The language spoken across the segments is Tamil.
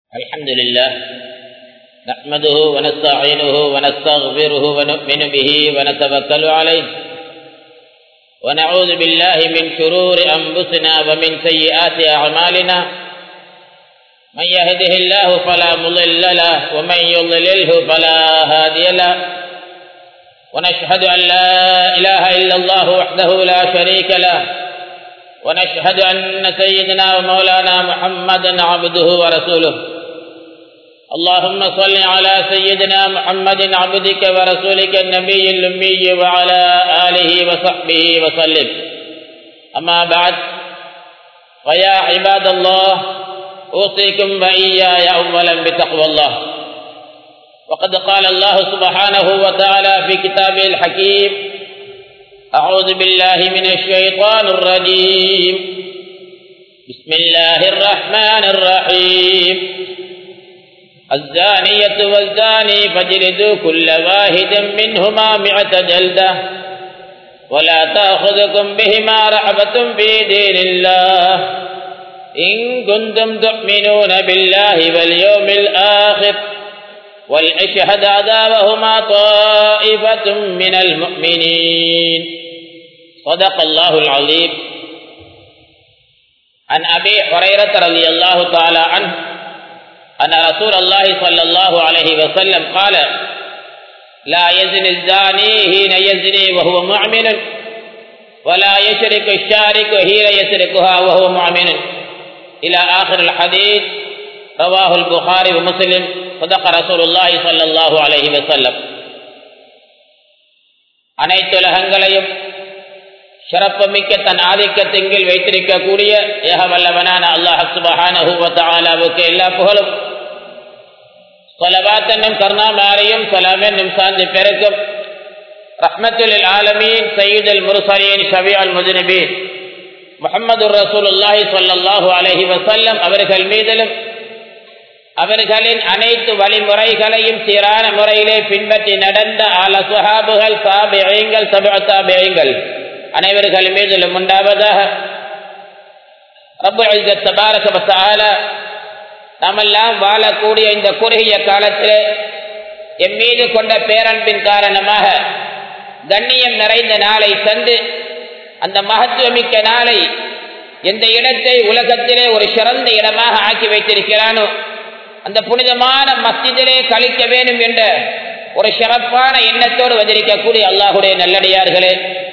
الحمد لله نحمده ونستعينه ونستغفره ونؤمن به ونتوكل عليه ونعوذ بالله من شرور أنفسنا ومن سيئات أعمالنا من يهده الله فلا مضل له ومن يضلله فلا هادي له ونشهد أن لا إله إلا الله وحده لا شريك له ونشهد أن سيدنا ومولانا محمدا عبده ورسوله اللهم صل على سيدنا محمد عبدك ورسولك النبي الأمي وعلى آله وصحبه وسلم أما بعد فيا عباد الله أوصيكم وإياي أولا بتقوى الله وقد قال الله سبحانه وتعالى في كتابه الحكيم أعوذ بالله من الشيطان الرجيم بسم الله الرحمن الرحيم الزانية والزاني فاجلدوا كل واحد منهما مئة جلدة ولا تأخذكم بهما رحبة في دين الله إن كنتم تؤمنون بالله واليوم الآخر ولأشهد عذابهما طائفة من المؤمنين صدق الله العظيم عن أبي هريرة رضي الله تعالى عنه أن رسول الله صلى الله عليه وسلم قال لا يزني الزاني حين يزني وهو مؤمن ولا يشرك الشارك حين يشركها وهو مؤمن إلى آخر الحديث رواه البخاري ومسلم صدق رسول الله صلى الله عليه وسلم அனைத்துலகங்களையும் சிறப்புமிக்க தன் ஆதிக்கத்தின்கீழ் வைத்திருக்கக்கூடிய ஏகவல்லவனான அல்லாஹ் சுபஹானஹூவத்தாலாவுக்கு எல்லா புகழும் சொலவாத் என்னும் கருணாமாரியும் சொலம் என்னும் சார்ந்து பெருக்கும் ரஹ்மத்துல் ஆலமீன் சயீதுல் முருசலீன் ஷபியால் முஜினபீன் முகமது ரசூலுல்லாஹி சொல்லல்லாஹு அலஹி வசல்லம் அவர்கள் மீதிலும் அவர்களின் அனைத்து வழிமுறைகளையும் சீரான முறையிலே பின்பற்றி நடந்த ஆல சுஹாபுகள் சாபியங்கள் சபாத்தாபியங்கள் அனைவர்கள் மீதிலும் உண்டாவதாக ரப்பு தபாரகபத்தால நாமெல்லாம் வாழக்கூடிய இந்த குறுகிய காலத்தில் எம் மீது கொண்ட பேரன்பின் காரணமாக கண்ணியம் நிறைந்த நாளை தந்து அந்த மகத்துவமிக்க நாளை எந்த இடத்தை உலகத்திலே ஒரு சிறந்த இடமாக ஆக்கி வைத்திருக்கிறானோ அந்த புனிதமான மஸ்ஜிதிலே கழிக்க வேண்டும் என்ற ஒரு சிறப்பான எண்ணத்தோடு வந்திருக்கக்கூடிய அல்லாஹுடைய நல்லடியார்களே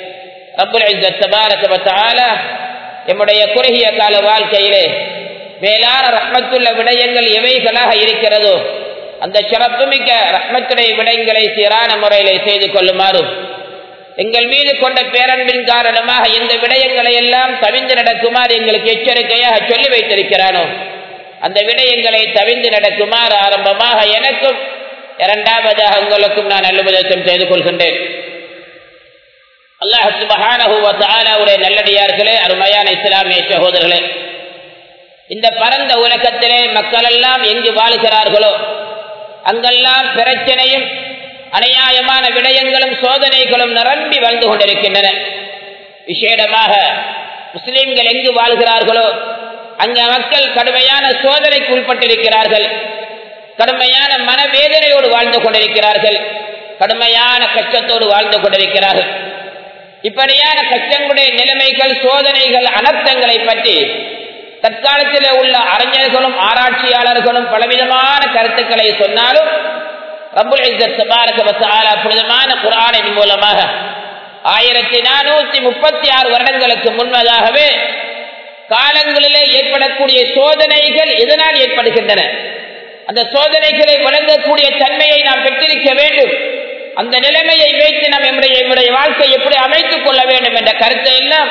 ரப்புல எம்முடைய குறுகிய கால வாழ்க்கையிலே மேலான ரஹ்மத்துள்ள விடயங்கள் எவைகளாக இருக்கிறதோ அந்த சிறப்புமிக்க ரஹ்மத்துடைய விடயங்களை சீரான முறையிலே செய்து கொள்ளுமாறும் எங்கள் மீது கொண்ட பேரன்பின் காரணமாக இந்த விடயங்களை எல்லாம் தவிந்து நடக்குமாறு எங்களுக்கு எச்சரிக்கையாக சொல்லி வைத்திருக்கிறானோ அந்த விடயங்களை தவிந்து நடக்குமாறு ஆரம்பமாக எனக்கும் இரண்டாவதாக உங்களுக்கும் நான் நல்லுபதேசம் செய்து கொள்கின்றேன் அல்லாஹ் சுபஹானஹுவத்தாலாவுடைய நல்லடியார்களே அருமையான இஸ்லாமிய சகோதரர்களே இந்த பரந்த உலகத்திலே மக்கள் எல்லாம் எங்கு வாழ்கிறார்களோ அங்கெல்லாம் பிரச்சனையும் அநியாயமான விடயங்களும் சோதனைகளும் நிரம்பி வாழ்ந்து கொண்டிருக்கின்றன விசேடமாக முஸ்லிம்கள் எங்கு வாழ்கிறார்களோ அங்க மக்கள் கடுமையான சோதனைக்கு உட்பட்டிருக்கிறார்கள் கடுமையான மனவேதனையோடு வாழ்ந்து கொண்டிருக்கிறார்கள் கடுமையான கஷ்டத்தோடு வாழ்ந்து கொண்டிருக்கிறார்கள் இப்படியான கஷ்டங்களுடைய நிலைமைகள் சோதனைகள் அனர்த்தங்களை பற்றி தற்காலத்தில் உள்ள அறிஞர்களும் ஆராய்ச்சியாளர்களும் பலவிதமான கருத்துக்களை சொன்னாலும் புனிதமான குரானின் மூலமாக ஆயிரத்தி நானூத்தி முப்பத்தி ஆறு வருடங்களுக்கு முன்பதாகவே காலங்களிலே ஏற்படக்கூடிய சோதனைகள் எதனால் ஏற்படுகின்றன அந்த சோதனைகளை வழங்கக்கூடிய தன்மையை நாம் பெற்றிருக்க வேண்டும் அந்த நிலைமையை வைத்து நாம் நம்முடைய நம்முடைய வாழ்க்கை எப்படி அமைத்துக் கொள்ள வேண்டும் என்ற கருத்தை எல்லாம்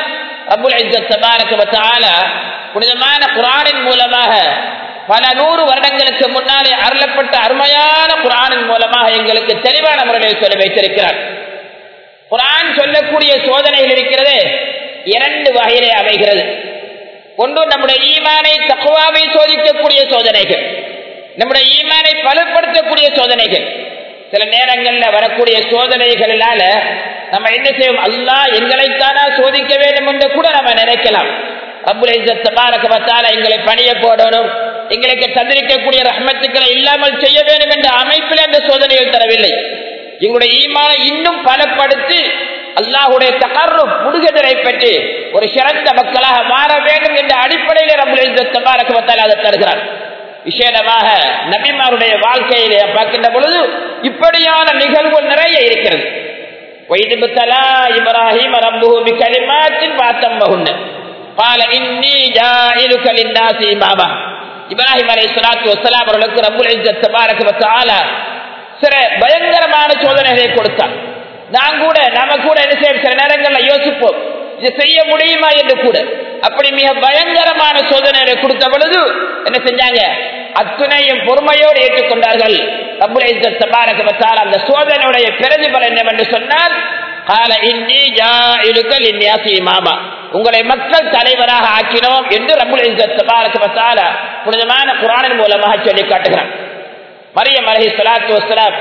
அபுல் புனிதமான குரானின் மூலமாக பல நூறு வருடங்களுக்கு முன்னாலே அருளப்பட்ட அருமையான குரானின் மூலமாக எங்களுக்கு தெளிவான முறையில் சொல்லி வைத்திருக்கிறார் குரான் சொல்லக்கூடிய சோதனைகள் இருக்கிறது இரண்டு வகையிலே அமைகிறது ஒன்று நம்முடைய ஈமானை தக்குவாவை சோதிக்கக்கூடிய சோதனைகள் நம்முடைய ஈமானை பலப்படுத்தக்கூடிய சோதனைகள் சில நேரங்களில் வரக்கூடிய சோதனைகளால நம்ம என்ன செய்வோம் அல்லா எங்களைத்தானா சோதிக்க வேண்டும் என்று கூட நம்ம நினைக்கலாம் அப்புல எங்களை பணிய போடணும் எங்களுக்கு தந்திரிக்கக்கூடிய ரஹ்மத்துக்களை இல்லாமல் செய்ய வேண்டும் என்ற அமைப்பில் அந்த சோதனைகள் தரவில்லை எங்களுடைய ஈமானை இன்னும் பலப்படுத்தி அல்லாஹுடைய தகர்றும் முடுகுதலை பெற்று ஒரு சிறந்த மக்களாக மாற வேண்டும் என்ற அடிப்படையில் நம்முடைய அதை தருகிறார் விசேடமாக நபிமாருடைய வாழ்க்கையிலே பார்க்கின்ற பொழுது இப்படியான நிகழ்வுகள் நிறைய இருக்கிறது வைதிபுத்தலா இப்ராஹிம் ரப்புஹு பிகலிமாத்தின் பாத்தம்பஹுன்ன قال إني جاعلك للناس إماما இப்ராஹிம் அலைஹிஸ்ஸலாத்து வஸ்ஸலாம் அவர்களுக்கு ரப்புல் இஸ்ஸத் தபாரக வ தஆலா சில பயங்கரமான சோதனைகளை கொடுத்தார் நான் கூட நாம கூட என்ன செய்ய சில நேரங்கள்ல யோசிப்போம் இது செய்ய முடியுமா என்று கூட அப்படி மிக பயங்கரமான சோதனைகளை கொடுத்த பொழுது என்ன செஞ்சாங்க அத்துணையும் பொறுமையோடு ஏற்றுக்கொண்டார்கள் ரப்புல் இஸ்ஸத் தபாரக வ தஆலா அந்த சோதனையுடைய பிரதிபலன் என்னவென்று சொன்னால் கால இன்னி ஜாயிலுக்க லின்யாசி இமாமா உங்களை மக்கள் தலைவராக ஆக்கினோம் என்று ரப்புல் இஸ்ஸத் தபாரக வ தஆலா புனிதமான குர்ஆனின் மூலமாக சொல்லி காட்டுகிறான் மரியம் அலஹி சலாத்து வசலாம்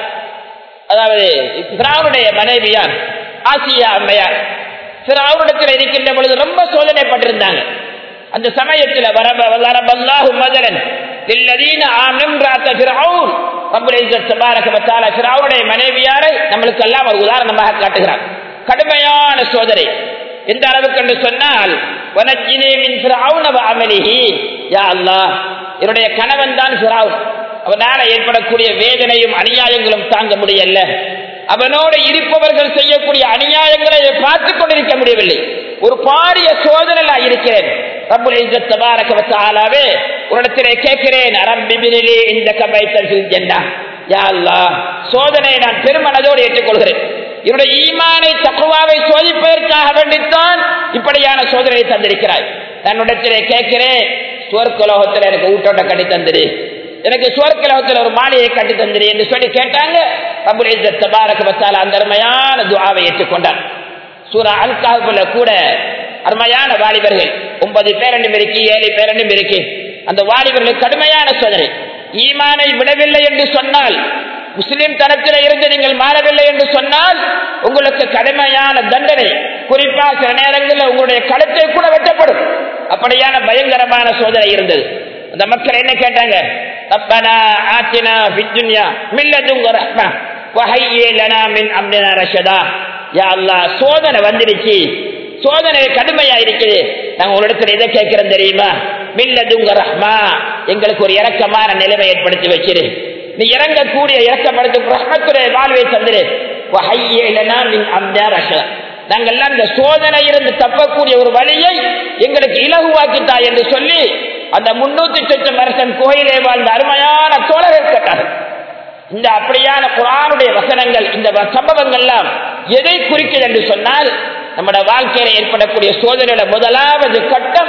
அதாவது பிராவுடைய மனைவியார் ஆசியா அம்மையார் பிராவுடத்தில் இருக்கின்ற பொழுது ரொம்ப சோதனைப்பட்டிருந்தாங்க அந்த சமயத்தில் வரப வரபல்லாஹு மதலன் للذين آمنوا امرأة فرعون رب العزة تبارك وتعالى فرعونுடைய மனைவியாரை நம்மளுக்கு எல்லாம் ஒரு உதாரணமாக காட்டுகிறார் கடுமையான சோதனை எந்த அளவுக்கு என்று சொன்னால் வனஜினி மின் ஃபிரௌன வ அமலிஹி யா அல்லாஹ் என்னுடைய கணவன் தான் ஃபிரௌன் அவனால ஏற்படக்கூடிய வேதனையும் அநியாயங்களும் தாங்க முடியல அவனோடு இருப்பவர்கள் செய்யக்கூடிய அநியாயங்களை பார்த்துக் கொண்டிருக்க முடியவில்லை ஒரு பாரிய சோதனையா இருக்கிறேன் ரப்புல் இஸ்ஸத் தபாரக வ தஆலாவே உன்னிடத்திலே கேட்கிறேன் அரம்பிபினிலே இந்த கபைத்தல் ஃபில் ஜன்னah யா அல்லாஹ் சோதனையை நான் பெருமனதோடு ஏற்றுக்கொள்கிறேன் என்னுடைய ஈமானை தக்குவாவை சோதிப்பதற்காக வேண்டித்தான் இப்படியான சோதனையை தந்திருக்கிறாய் நான் உடத்திலே கேட்கிறேன் சுவர்க்கலோகத்தில் எனக்கு ஊட்டோட்ட கட்டி தந்திரு எனக்கு சுவர்க்கலோகத்தில் ஒரு மாளிகை கட்டி தந்திரு என்று சொல்லி கேட்டாங்க ரபுல் தபாரக பத்தால அந்த அருமையான துவாவை ஏற்றுக்கொண்டார் சூரா அல் காஹுல கூட அருமையான வாலிபர்கள் ஒன்பது பேரண்டும் இருக்கு ஏழு பேரண்டும் இருக்கு அந்த வாலிபர்களுக்கு கடுமையான சோதனை ஈமானை விடவில்லை என்று சொன்னால் முஸ்லிம் தரத்தில் இருந்து நீங்கள் மாறவில்லை என்று சொன்னால் உங்களுக்கு கடுமையான தண்டனை குறிப்பா சில நேரங்களில் உங்களுடைய கழுத்தை கூட வெட்டப்படும் அப்படியான பயங்கரமான சோதனை இருந்தது அந்த மக்கள் என்ன கேட்டாங்க ரப்பனா ஆத்தினா ஃபித்துன்யா மில்லதுங்க ரஹ்மா வஹய்யே லனா மின் அம்ரினா ரஷதா யா அல்லாஹ் சோதனை வந்துடுச்சு சோதனை கடுமையா இருக்குது நாங்க உங்களிடத்துல எதை கேட்கிறோம் தெரியுமா மில்லதுங்க ரஹ்மா எங்களுக்கு ஒரு இறக்கமான நிலைமை ஏற்படுத்தி வச்சிரு நீ இறங்கக்கூடிய இறக்கப்படுத்தும் ரஹ்மத்துடைய வாழ்வை தந்துரு வஹய்யே லனா மின் அம்ரினா ரஷதா நாங்கள்லாம் இந்த சோதனை இருந்து தப்பக்கூடிய ஒரு வழியை எங்களுக்கு இலகுவாக்கித்தா என்று சொல்லி அந்த முன்னூத்தி சொச்சம் வருஷம் கோயிலே வாழ்ந்த அருமையான தோழர்கள் கேட்டார்கள் இந்த அப்படியான குரானுடைய வசனங்கள் இந்த சம்பவங்கள்லாம் எதை குறிக்கிறது என்று சொன்னால் நம்முடைய வாழ்க்கையில ஏற்படக்கூடிய சோதனையோட முதலாவது கட்டம்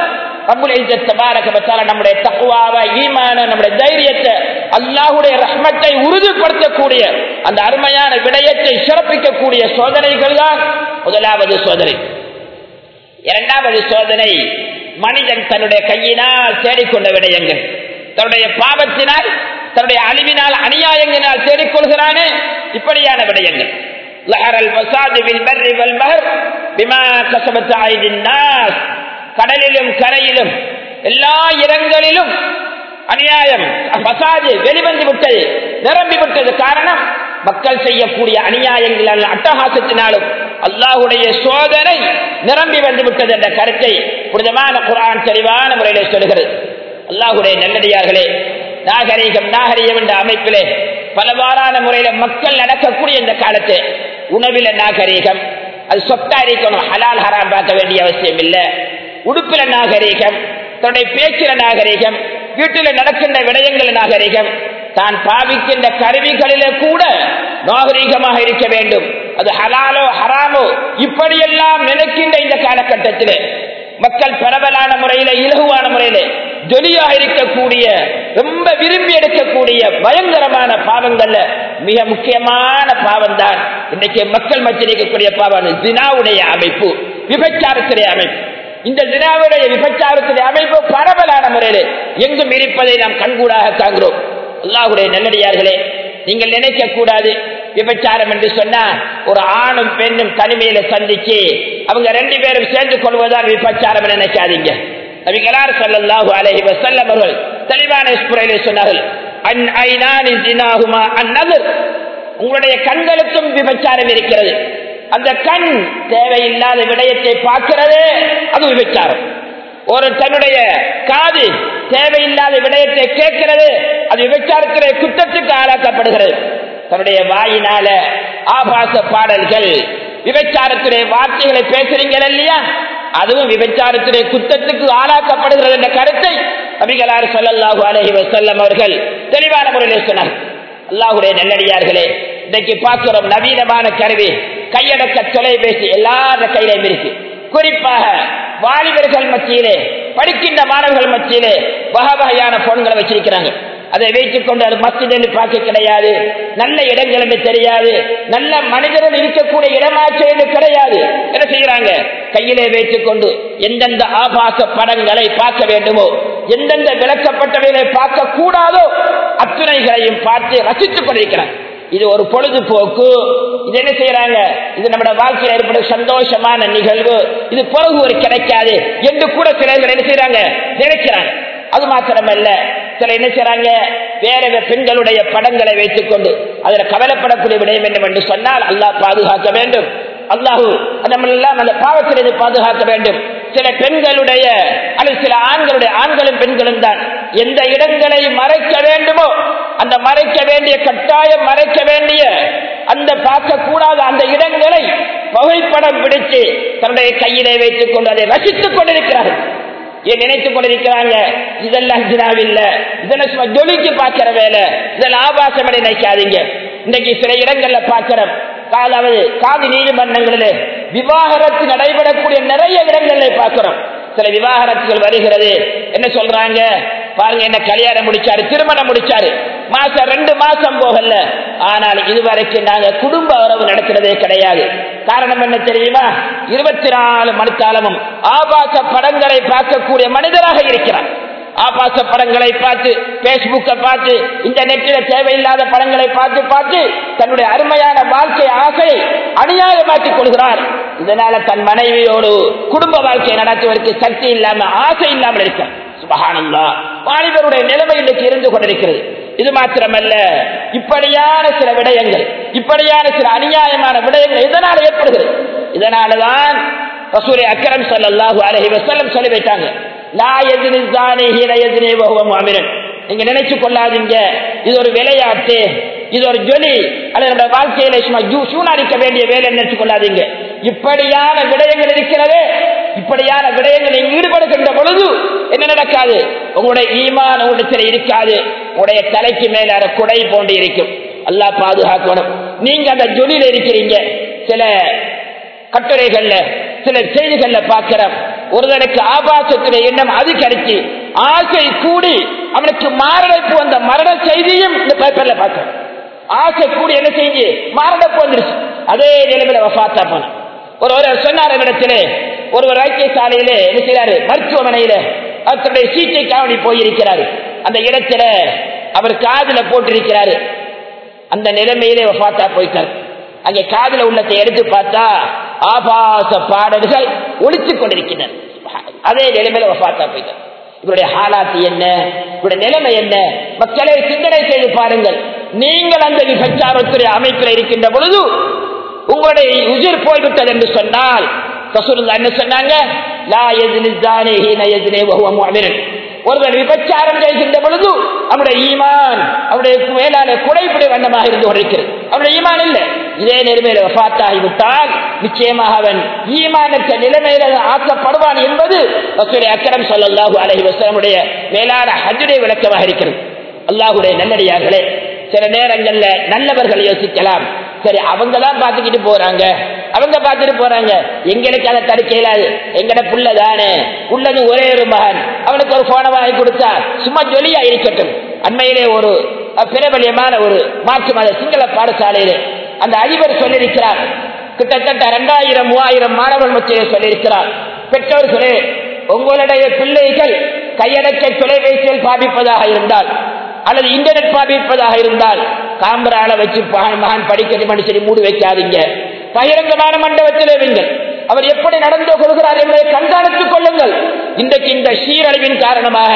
நம்முடைய தக்குவாவை ஈமான நம்முடைய தைரியத்தை அல்லாஹுடைய ரஹ்மத்தை உறுதிப்படுத்தக்கூடிய அந்த அருமையான விடயத்தை சிறப்பிக்கக்கூடிய சோதனைகள் தான் முதலாவது சோதனை இரண்டாவது சோதனை மனிதன் தன்னுடைய கையினால் தேடிக்கொண்ட விடயங்கள் தன்னுடைய பாவத்தினால் தன்னுடைய அழிவினால் அநியாயங்களினால் தேடிக்கொள்கிறானே இப்படியான விடயங்கள் ظهر الفساد في البر والبحر بما كسبت ايدي الناس கடலிலும் கரையிலும் எல்லா இடங்களிலும் அநியாயம் பசாது வெளிவந்து விட்டது நிரம்பி விட்டது காரணம் மக்கள் செய்யக்கூடிய அநியாயங்களால் அட்டகாசத்தினாலும் அல்லாஹுடைய சோதனை நிரம்பி வந்து விட்டது என்ற கருத்தை புனிதமான குரான் தெளிவான முறையில் சொல்கிறது அல்லாஹுடைய நல்லடியார்களே நாகரீகம் நாகரீகம் என்ற அமைப்பிலே பலவாறான முறையில மக்கள் நடக்கக்கூடிய இந்த காலத்து உணவில நாகரீகம் அது சொத்தா இருக்கணும் ஹலால் ஹராம் பார்க்க வேண்டிய அவசியம் இல்லை உடுப்பில நாகரீகம் தன்னுடைய பேச்சில நாகரீகம் வீட்டில நடக்கின்ற விடயங்கள் நாகரீகம் தான் பாவிக்கின்ற கருவிகளிலே கூட நாகரீகமாக இருக்க வேண்டும் அது ஹலாலோ ஹராமோ இப்படியெல்லாம் நினைக்கின்ற இந்த காலகட்டத்திலே மக்கள் பரவலான முறையில இலகுவான முறையில ஜொலியாக இருக்கக்கூடிய ரொம்ப விரும்பி எடுக்கக்கூடிய பயங்கரமான பாவங்கள்ல மிக முக்கியமான பாவம் தான் இன்றைக்கு மக்கள் மத்தியில் இருக்கக்கூடிய பாவம் தினாவுடைய அமைப்பு விபச்சாரத்துடைய அமைப்பு இந்த தினாவுடைய விபச்சாரத்துடைய அமைப்பு பரவலான முறையில் எங்கும் இருப்பதை நாம் கண்கூடாக காண்கிறோம் அல்லாஹுடைய நல்லடியார்களே நீங்கள் நினைக்க கூடாது விபச்சாரம் என்று சொன்னா ஒரு ஆணும் பெண்ணும் தனிமையில சந்திச்சு அவங்க ரெண்டு பேரும் சேர்ந்து கொள்வதால் விபச்சாரம் நினைக்காதீங்க நபிகளார் சல்லாஹு அலஹி வசல்லம் அவர்கள் தெளிவான முறையிலே சொன்னார்கள் அன் ஐநானி ஜினாகுமா அந்நகர் உங்களுடைய கண்களுக்கும் விபச்சாரம் இருக்கிறது அந்த கண் தேவையில்லாத விடயத்தை பார்க்கிறது அது விபச்சாரம் ஒரு தன்னுடைய காது தேவையில்லாத விடயத்தை கேட்கிறது அது விபச்சாரத்துடைய குற்றத்துக்கு ஆளாக்கப்படுகிறது தன்னுடைய வாயினால ஆபாச பாடல்கள் விபச்சாரத்துடைய வார்த்தைகளை பேசுறீங்கள் இல்லையா அதுவும் விபச்சாரத்துடைய குற்றத்துக்கு ஆளாக்கப்படுகிறது என்ற கருத்தை நபிகளார் சொல்லல்லாஹு அலஹி வசல்லம் அவர்கள் தெளிவான முறையிலே சொன்னார் அல்லாஹுடைய நல்லடியார்களே இன்றைக்கு பார்க்கிறோம் நவீனமான கருவி கையடக்க தொலைபேசி எல்லார கையிலையும் இருக்கு குறிப்பாக வாலிபர்கள் மத்தியிலே படிக்கின்ற மாணவர்கள் மத்தியிலே வகை வகையான போன்களை வச்சிருக்கிறாங்க அதை வைத்துக் கொண்டு அது மஸ்ஜித் என்று பார்க்க கிடையாது நல்ல இடங்கள் என்று தெரியாது நல்ல மனிதர்கள் இருக்கக்கூடிய இடமாற்றம் என்று கிடையாது என்ன செய்யறாங்க கையிலே வைத்துக் கொண்டு எந்தெந்த ஆபாச படங்களை பார்க்க வேண்டுமோ எந்தெந்த விளக்கப்பட்டவைகளை பார்க்க கூடாதோ அத்துணைகளையும் பார்த்து ரசித்துக் கொண்டிருக்கிறாங்க இது ஒரு பொழுதுபோக்கு இது என்ன செய்யறாங்க இது நம்ம வாழ்க்கையில் ஏற்படும் சந்தோஷமான நிகழ்வு இது பிறகு ஒரு கிடைக்காது என்று கூட சிலர்கள் என்ன செய்யறாங்க நினைக்கிறாங்க அது மாத்திரமல்ல சில என்ன செய்யறாங்க வேற பெண்களுடைய படங்களை வைத்துக் கொண்டு அதுல கவலைப்படக்கூடிய விடயம் வேண்டும் என்று சொன்னால் அல்லாஹ் பாதுகாக்க வேண்டும் அல்லாஹு நம்மெல்லாம் அந்த பாவத்திலிருந்து பாதுகாக்க வேண்டும் சில பெண்களுடைய அல்லது சில ஆண்களுடைய ஆண்களும் பெண்களும் தான் எந்த இடங்களை மறைக்க வேண்டுமோ அந்த மறைக்க வேண்டிய கட்டாயம் மறைக்க வேண்டிய அந்த பார்க்கக்கூடாத அந்த இடங்களை புகைப்படம் பிடித்து தன்னுடைய கையிலே வைத்துக் கொண்டு அதை ரசித்துக் கொண்டிருக்கிறார்கள் ஏன் நினைத்துக் கொண்டிருக்கிறாங்க இதெல்லாம் ஜினாவில்ல இதெல்லாம் சும்மா ஜொலிக்கு பார்க்கிற வேலை இதெல்லாம் ஆபாசம் நினைக்காதீங்க இன்னைக்கு சில இடங்கள்ல பார்க்கிறோம் அதாவது காதி நீதிமன்றங்களிலே விவாகரத்து நடைபெறக்கூடிய நிறைய இடங்கள்ல பார்க்கிறோம் சில விவாகரத்துகள் வருகிறது என்ன சொல்றாங்க பாருங்க என்ன கல்யாணம் முடிச்சாரு திருமணம் முடிச்சாரு மாசம் ரெண்டு மாசம் போகல ஆனால் இதுவரைக்கும் நாங்க குடும்ப உறவு நடக்கிறதே கிடையாது காரணம் என்ன தெரியுமா இருபத்தி நாலு மணிக்காலமும் ஆபாச படங்களை பார்க்கக்கூடிய மனிதராக இருக்கிறார் ஆபாச படங்களை பார்த்து பேஸ்புக்கை பார்த்து இந்த நெட்டில தேவையில்லாத படங்களை பார்த்து பார்த்து தன்னுடைய அருமையான வாழ்க்கை ஆசையை அநியாயமாக்கிக் கொள்கிறார் இதனால தன் மனைவியோடு குடும்ப வாழ்க்கையை நடத்துவதற்கு சக்தி இல்லாம ஆசை இல்லாமல் இருக்க சுபகானந்தா வாலிபருடைய நிலைமை இன்றைக்கு இருந்து கொண்டிருக்கிறது இது மாத்திரமல்ல இப்படியான சில விடயங்கள் இப்படியான சில அநியாயமான விடயங்கள் இதனால் ஏற்படுகிறது இதனாலதான் ரசூலை அக்கரம் சல்லாஹூ அலஹி வசல்லம் சொல்லி வைத்தாங்க நீங்க நினைச்சு கொள்ளாதீங்க இது ஒரு விளையாட்டு இது ஒரு ஜொலி அல்லது வாழ்க்கையில சும்மா சூனாடிக்க வேண்டிய வேலை நினைச்சு கொள்ளாதீங்க இப்படியான விடயங்கள் இருக்கிறது இப்படியான விடயங்களில் ஈடுபடுகின்ற பொழுது என்ன நடக்காது உங்களுடைய ஈமான் உங்களிடத்தில் இருக்காது உங்களுடைய தலைக்கு மேல குடை போன்று இருக்கும் அல்லா பாதுகாக்கணும் நீங்க அந்த ஜொலியில இருக்கிறீங்க சில கட்டுரைகள்ல சில செய்திகள்ல பார்க்கிறோம் ஒருவனுக்கு ஆபாசத்துல எண்ணம் அது கிடைச்சி ஆசை கூடி அவனுக்கு மாரடைப்பு வந்த மரண செய்தியும் இந்த பேப்பர்ல பார்க்கிறோம் ஆசை கூடி என்ன செஞ்சு மாரடைப்பு வந்துருச்சு அதே நிலைமையில வஃத்தா போன ஒருவர் சொன்னார் இடத்திலே ஒருவர் வைத்தியசாலையிலே என்ன செய்யறாரு மருத்துவமனையில அவருடைய சீட்டை காவடி போயிருக்கிறாரு அந்த இடத்துல அவர் காதுல போட்டிருக்கிறாரு அந்த நிலைமையிலே வஃத்தா போயிட்டார் அங்கே காதல உள்ளத்தை எடுத்து பார்த்தா ஆபாச பாடல்கள் ஒழித்துக் கொண்டிருக்கின்றன அதே நிலைமையில வஃத்தா போயிட்டார் இவருடைய ஹாலாத்து என்ன இவருடைய நிலைமை என்ன மக்களை சிந்தனை செய்து பாருங்கள் நீங்கள் அந்த விபச்சாரத்துறை அமைப்பில் இருக்கின்ற பொழுது உங்களுடைய உயிர் போய்விட்டது என்று சொன்னால் என்ன சொன்னாங்க ஒருவர் விபச்சாரம் செய்கின்ற பொழுது அவருடைய ஈமான் அவருடைய மேலான குறைபடி வண்ணமாக இருந்து கொண்டிருக்கிறது அவருடைய ஈமான் இல்லை இதே நிலைமையில வஃத்தாகிவிட்டால் நிச்சயமாக அவன் ஈமானற்ற நிலைமையில ஆக்கப்படுவான் என்பது அக்கரம் சொல்லல்லாஹு அலஹி வசலமுடைய மேலான ஹஜ்ஜுடைய விளக்கமாக இருக்கிறது அல்லாஹுடைய நல்லடியார்களே சில நேரங்கள்ல நல்லவர்கள் யோசிக்கலாம் சரி அவங்க தான் பார்த்துக்கிட்டு போறாங்க அவங்க பார்த்துட்டு போறாங்க எங்களுக்கு அதை தடுக்க இயலாது எங்கட புள்ள தானே உள்ளது ஒரே ஒரு மகன் அவனுக்கு ஒரு போனை வாங்கி கொடுத்தா சும்மா ஜொலியா இருக்கட்டும் அண்மையிலே ஒரு பிரபலியமான ஒரு மாற்று மத சிங்கள பாடசாலையிலே அந்த அதிபர் சொல்லியிருக்கிறார் கிட்டத்தட்ட இரண்டாயிரம் மூவாயிரம் மாணவர்கள் மத்தியிலே சொல்லியிருக்கிறார் பெற்றோர்களே உங்களுடைய பிள்ளைகள் கையடக்க தொலைபேசியில் பாதிப்பதாக இருந்தால் அல்லது இன்டர்நெட் பாதிப்பதாக இருந்தால் காம்பரால வச்சு மகன் படிக்கணும் சரி மூடி வைக்காதீங்க பகிரங்கமான மண்டபத்திலே வைங்கள் அவர் எப்படி நடந்து கொள்கிறார் என்பதை கண்காணித்துக் கொள்ளுங்கள் இன்றைக்கு இந்த சீரழிவின் காரணமாக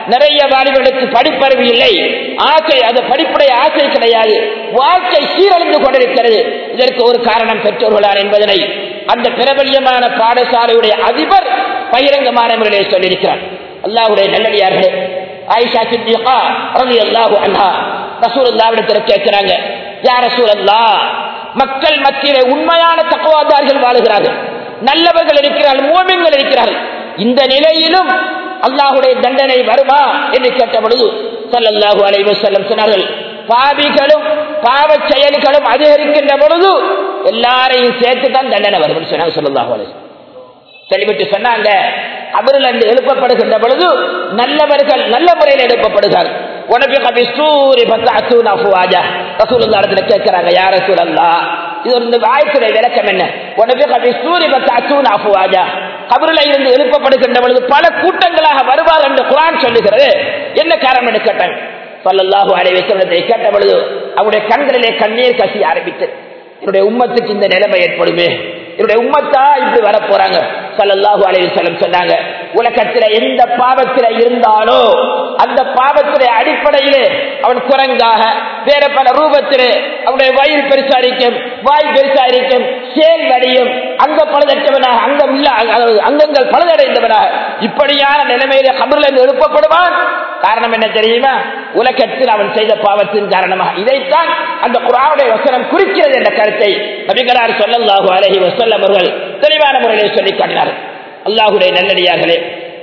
நிறைய வாலிபர்களுக்கு படிப்பறிவு இல்லை ஆசை அது படிப்புடைய ஆசை கிடையாது வாழ்க்கை சீரழிந்து கொண்டிருக்கிறது இதற்கு ஒரு காரணம் பெற்றோர்களார் என்பதனை அந்த பிரபல்யமான பாடசாலையுடைய அதிபர் பகிரங்கமான முறையிலே சொல்லியிருக்கிறார் அல்லாஹுடைய நல்லடியார்களே ஆயிஷா சித்திகா ரவி அல்லாஹு அண்ணா ரசூலுல்லாவிடத்தில் கேட்கிறாங்க யார் ரசூலல்லா மக்கள் மத்தியிலே உண்மையான தக்குவாதார்கள் வாழுகிறார்கள் நல்லவர்கள் இருக்கிறார்கள் மூமியங்கள் இருக்கிறார்கள் இந்த நிலையிலும் அல்லாஹுடைய தண்டனை வருமா என்று கேட்ட பொழுது சல்லல்லாஹு அலைஹி செல்லம் சொன்னார்கள் பாவிகளும் பாவ செயல்களும் அதிகரிக்கின்ற பொழுது எல்லாரையும் சேர்த்து தான் தண்டனை வரும் சொன்னாங்க சல்லல்லாஹு அலைஹி தெளிவிட்டு சொன்னாங்க அவர்கள் அன்று எழுப்பப்படுகின்ற பொழுது நல்லவர்கள் நல்ல முறையில் எழுப்பப்படுகிறார்கள் உனக்கு கபி சூரி பத்து அசூன் அஃபுவாஜா ரசூலுல்லாஹிடத்துல கேட்கிறாங்க யார் ரசூலல்லா இது ஒரு வாய்ப்புடைய விளக்கம் என்ன உனக்கு கபி சூரி பத்து அசூன் அஃபுவாஜா கபரில் இருந்து எழுப்பப்படுகின்ற பொழுது பல கூட்டங்களாக வருவார் என்று குரான் சொல்லுகிறது என்ன காரணம் என்று கேட்டாங்க சொல்லல்லாஹு அலைவசத்தை கேட்ட பொழுது அவருடைய கண்களிலே கண்ணீர் கசி ஆரம்பித்தது என்னுடைய உம்மத்துக்கு இந்த நிலைமை ஏற்படுமே என்னுடைய உம்மத்தா இப்படி வர போறாங்க சல்லல்லாஹு அலைஹி வஸல்லம் சொன்னாங்க உலகத்துல எந்த பாவத்தில இருந்தாலோ அந்த பாவத்திலே அடிப்படையிலே அவன் குரங்காக வேற பல ரூபத்திலே அவனுடைய வயிறு பெருசா இருக்கும் வாய் பெருசா இருக்கும் சேல் வடியும் அங்க பழுதற்றவனாக அங்கம் இல்ல அதாவது அங்கங்கள் பழுதடைந்தவனாக இப்படியான நிலைமையில கபரில் இருந்து எழுப்பப்படுவான் காரணம் என்ன தெரியுமா உலகத்தில் அவன் செய்த பாவத்தின் காரணமாக இதைத்தான் அந்த குரானுடைய வசனம் குறிக்கிறது என்ற கருத்தை நபிகளார் சொல்லல்லாஹு அலஹி வசல்லம் அவர்கள் தெளிவான முறையில் சொல்லி காட்டினார் அல்லாஹுடைய நல்லடியார்களே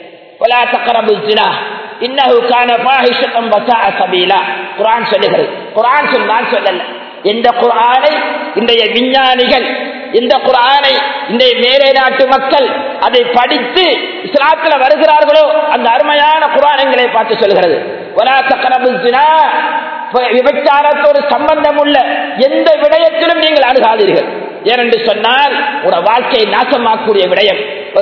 ولا تقربوا الزنا انه كان فاحشة وساء سبيلا குர்ஆன் சொல்லுகிறது குர்ஆன் சொல் நான் சொல்லல இந்த குர்ஆனை இன்றைய விஞ்ஞானிகள் இந்த குர்ஆனை இன்றைய மேலே நாட்டு மக்கள் அதை படித்து இஸ்லாத்தில் வருகிறார்களோ அந்த அருமையான குர்ஆனங்களை பார்த்து சொல்கிறது ولا تقربوا الزنا விபச்சாரத்தோடு சம்பந்தம் உள்ள எந்த விடயத்திலும் நீங்கள் அணுகாதீர்கள் ஏனென்று சொன்னால் உங்களோட வாழ்க்கையை நாசமாக்கக்கூடிய விடயம்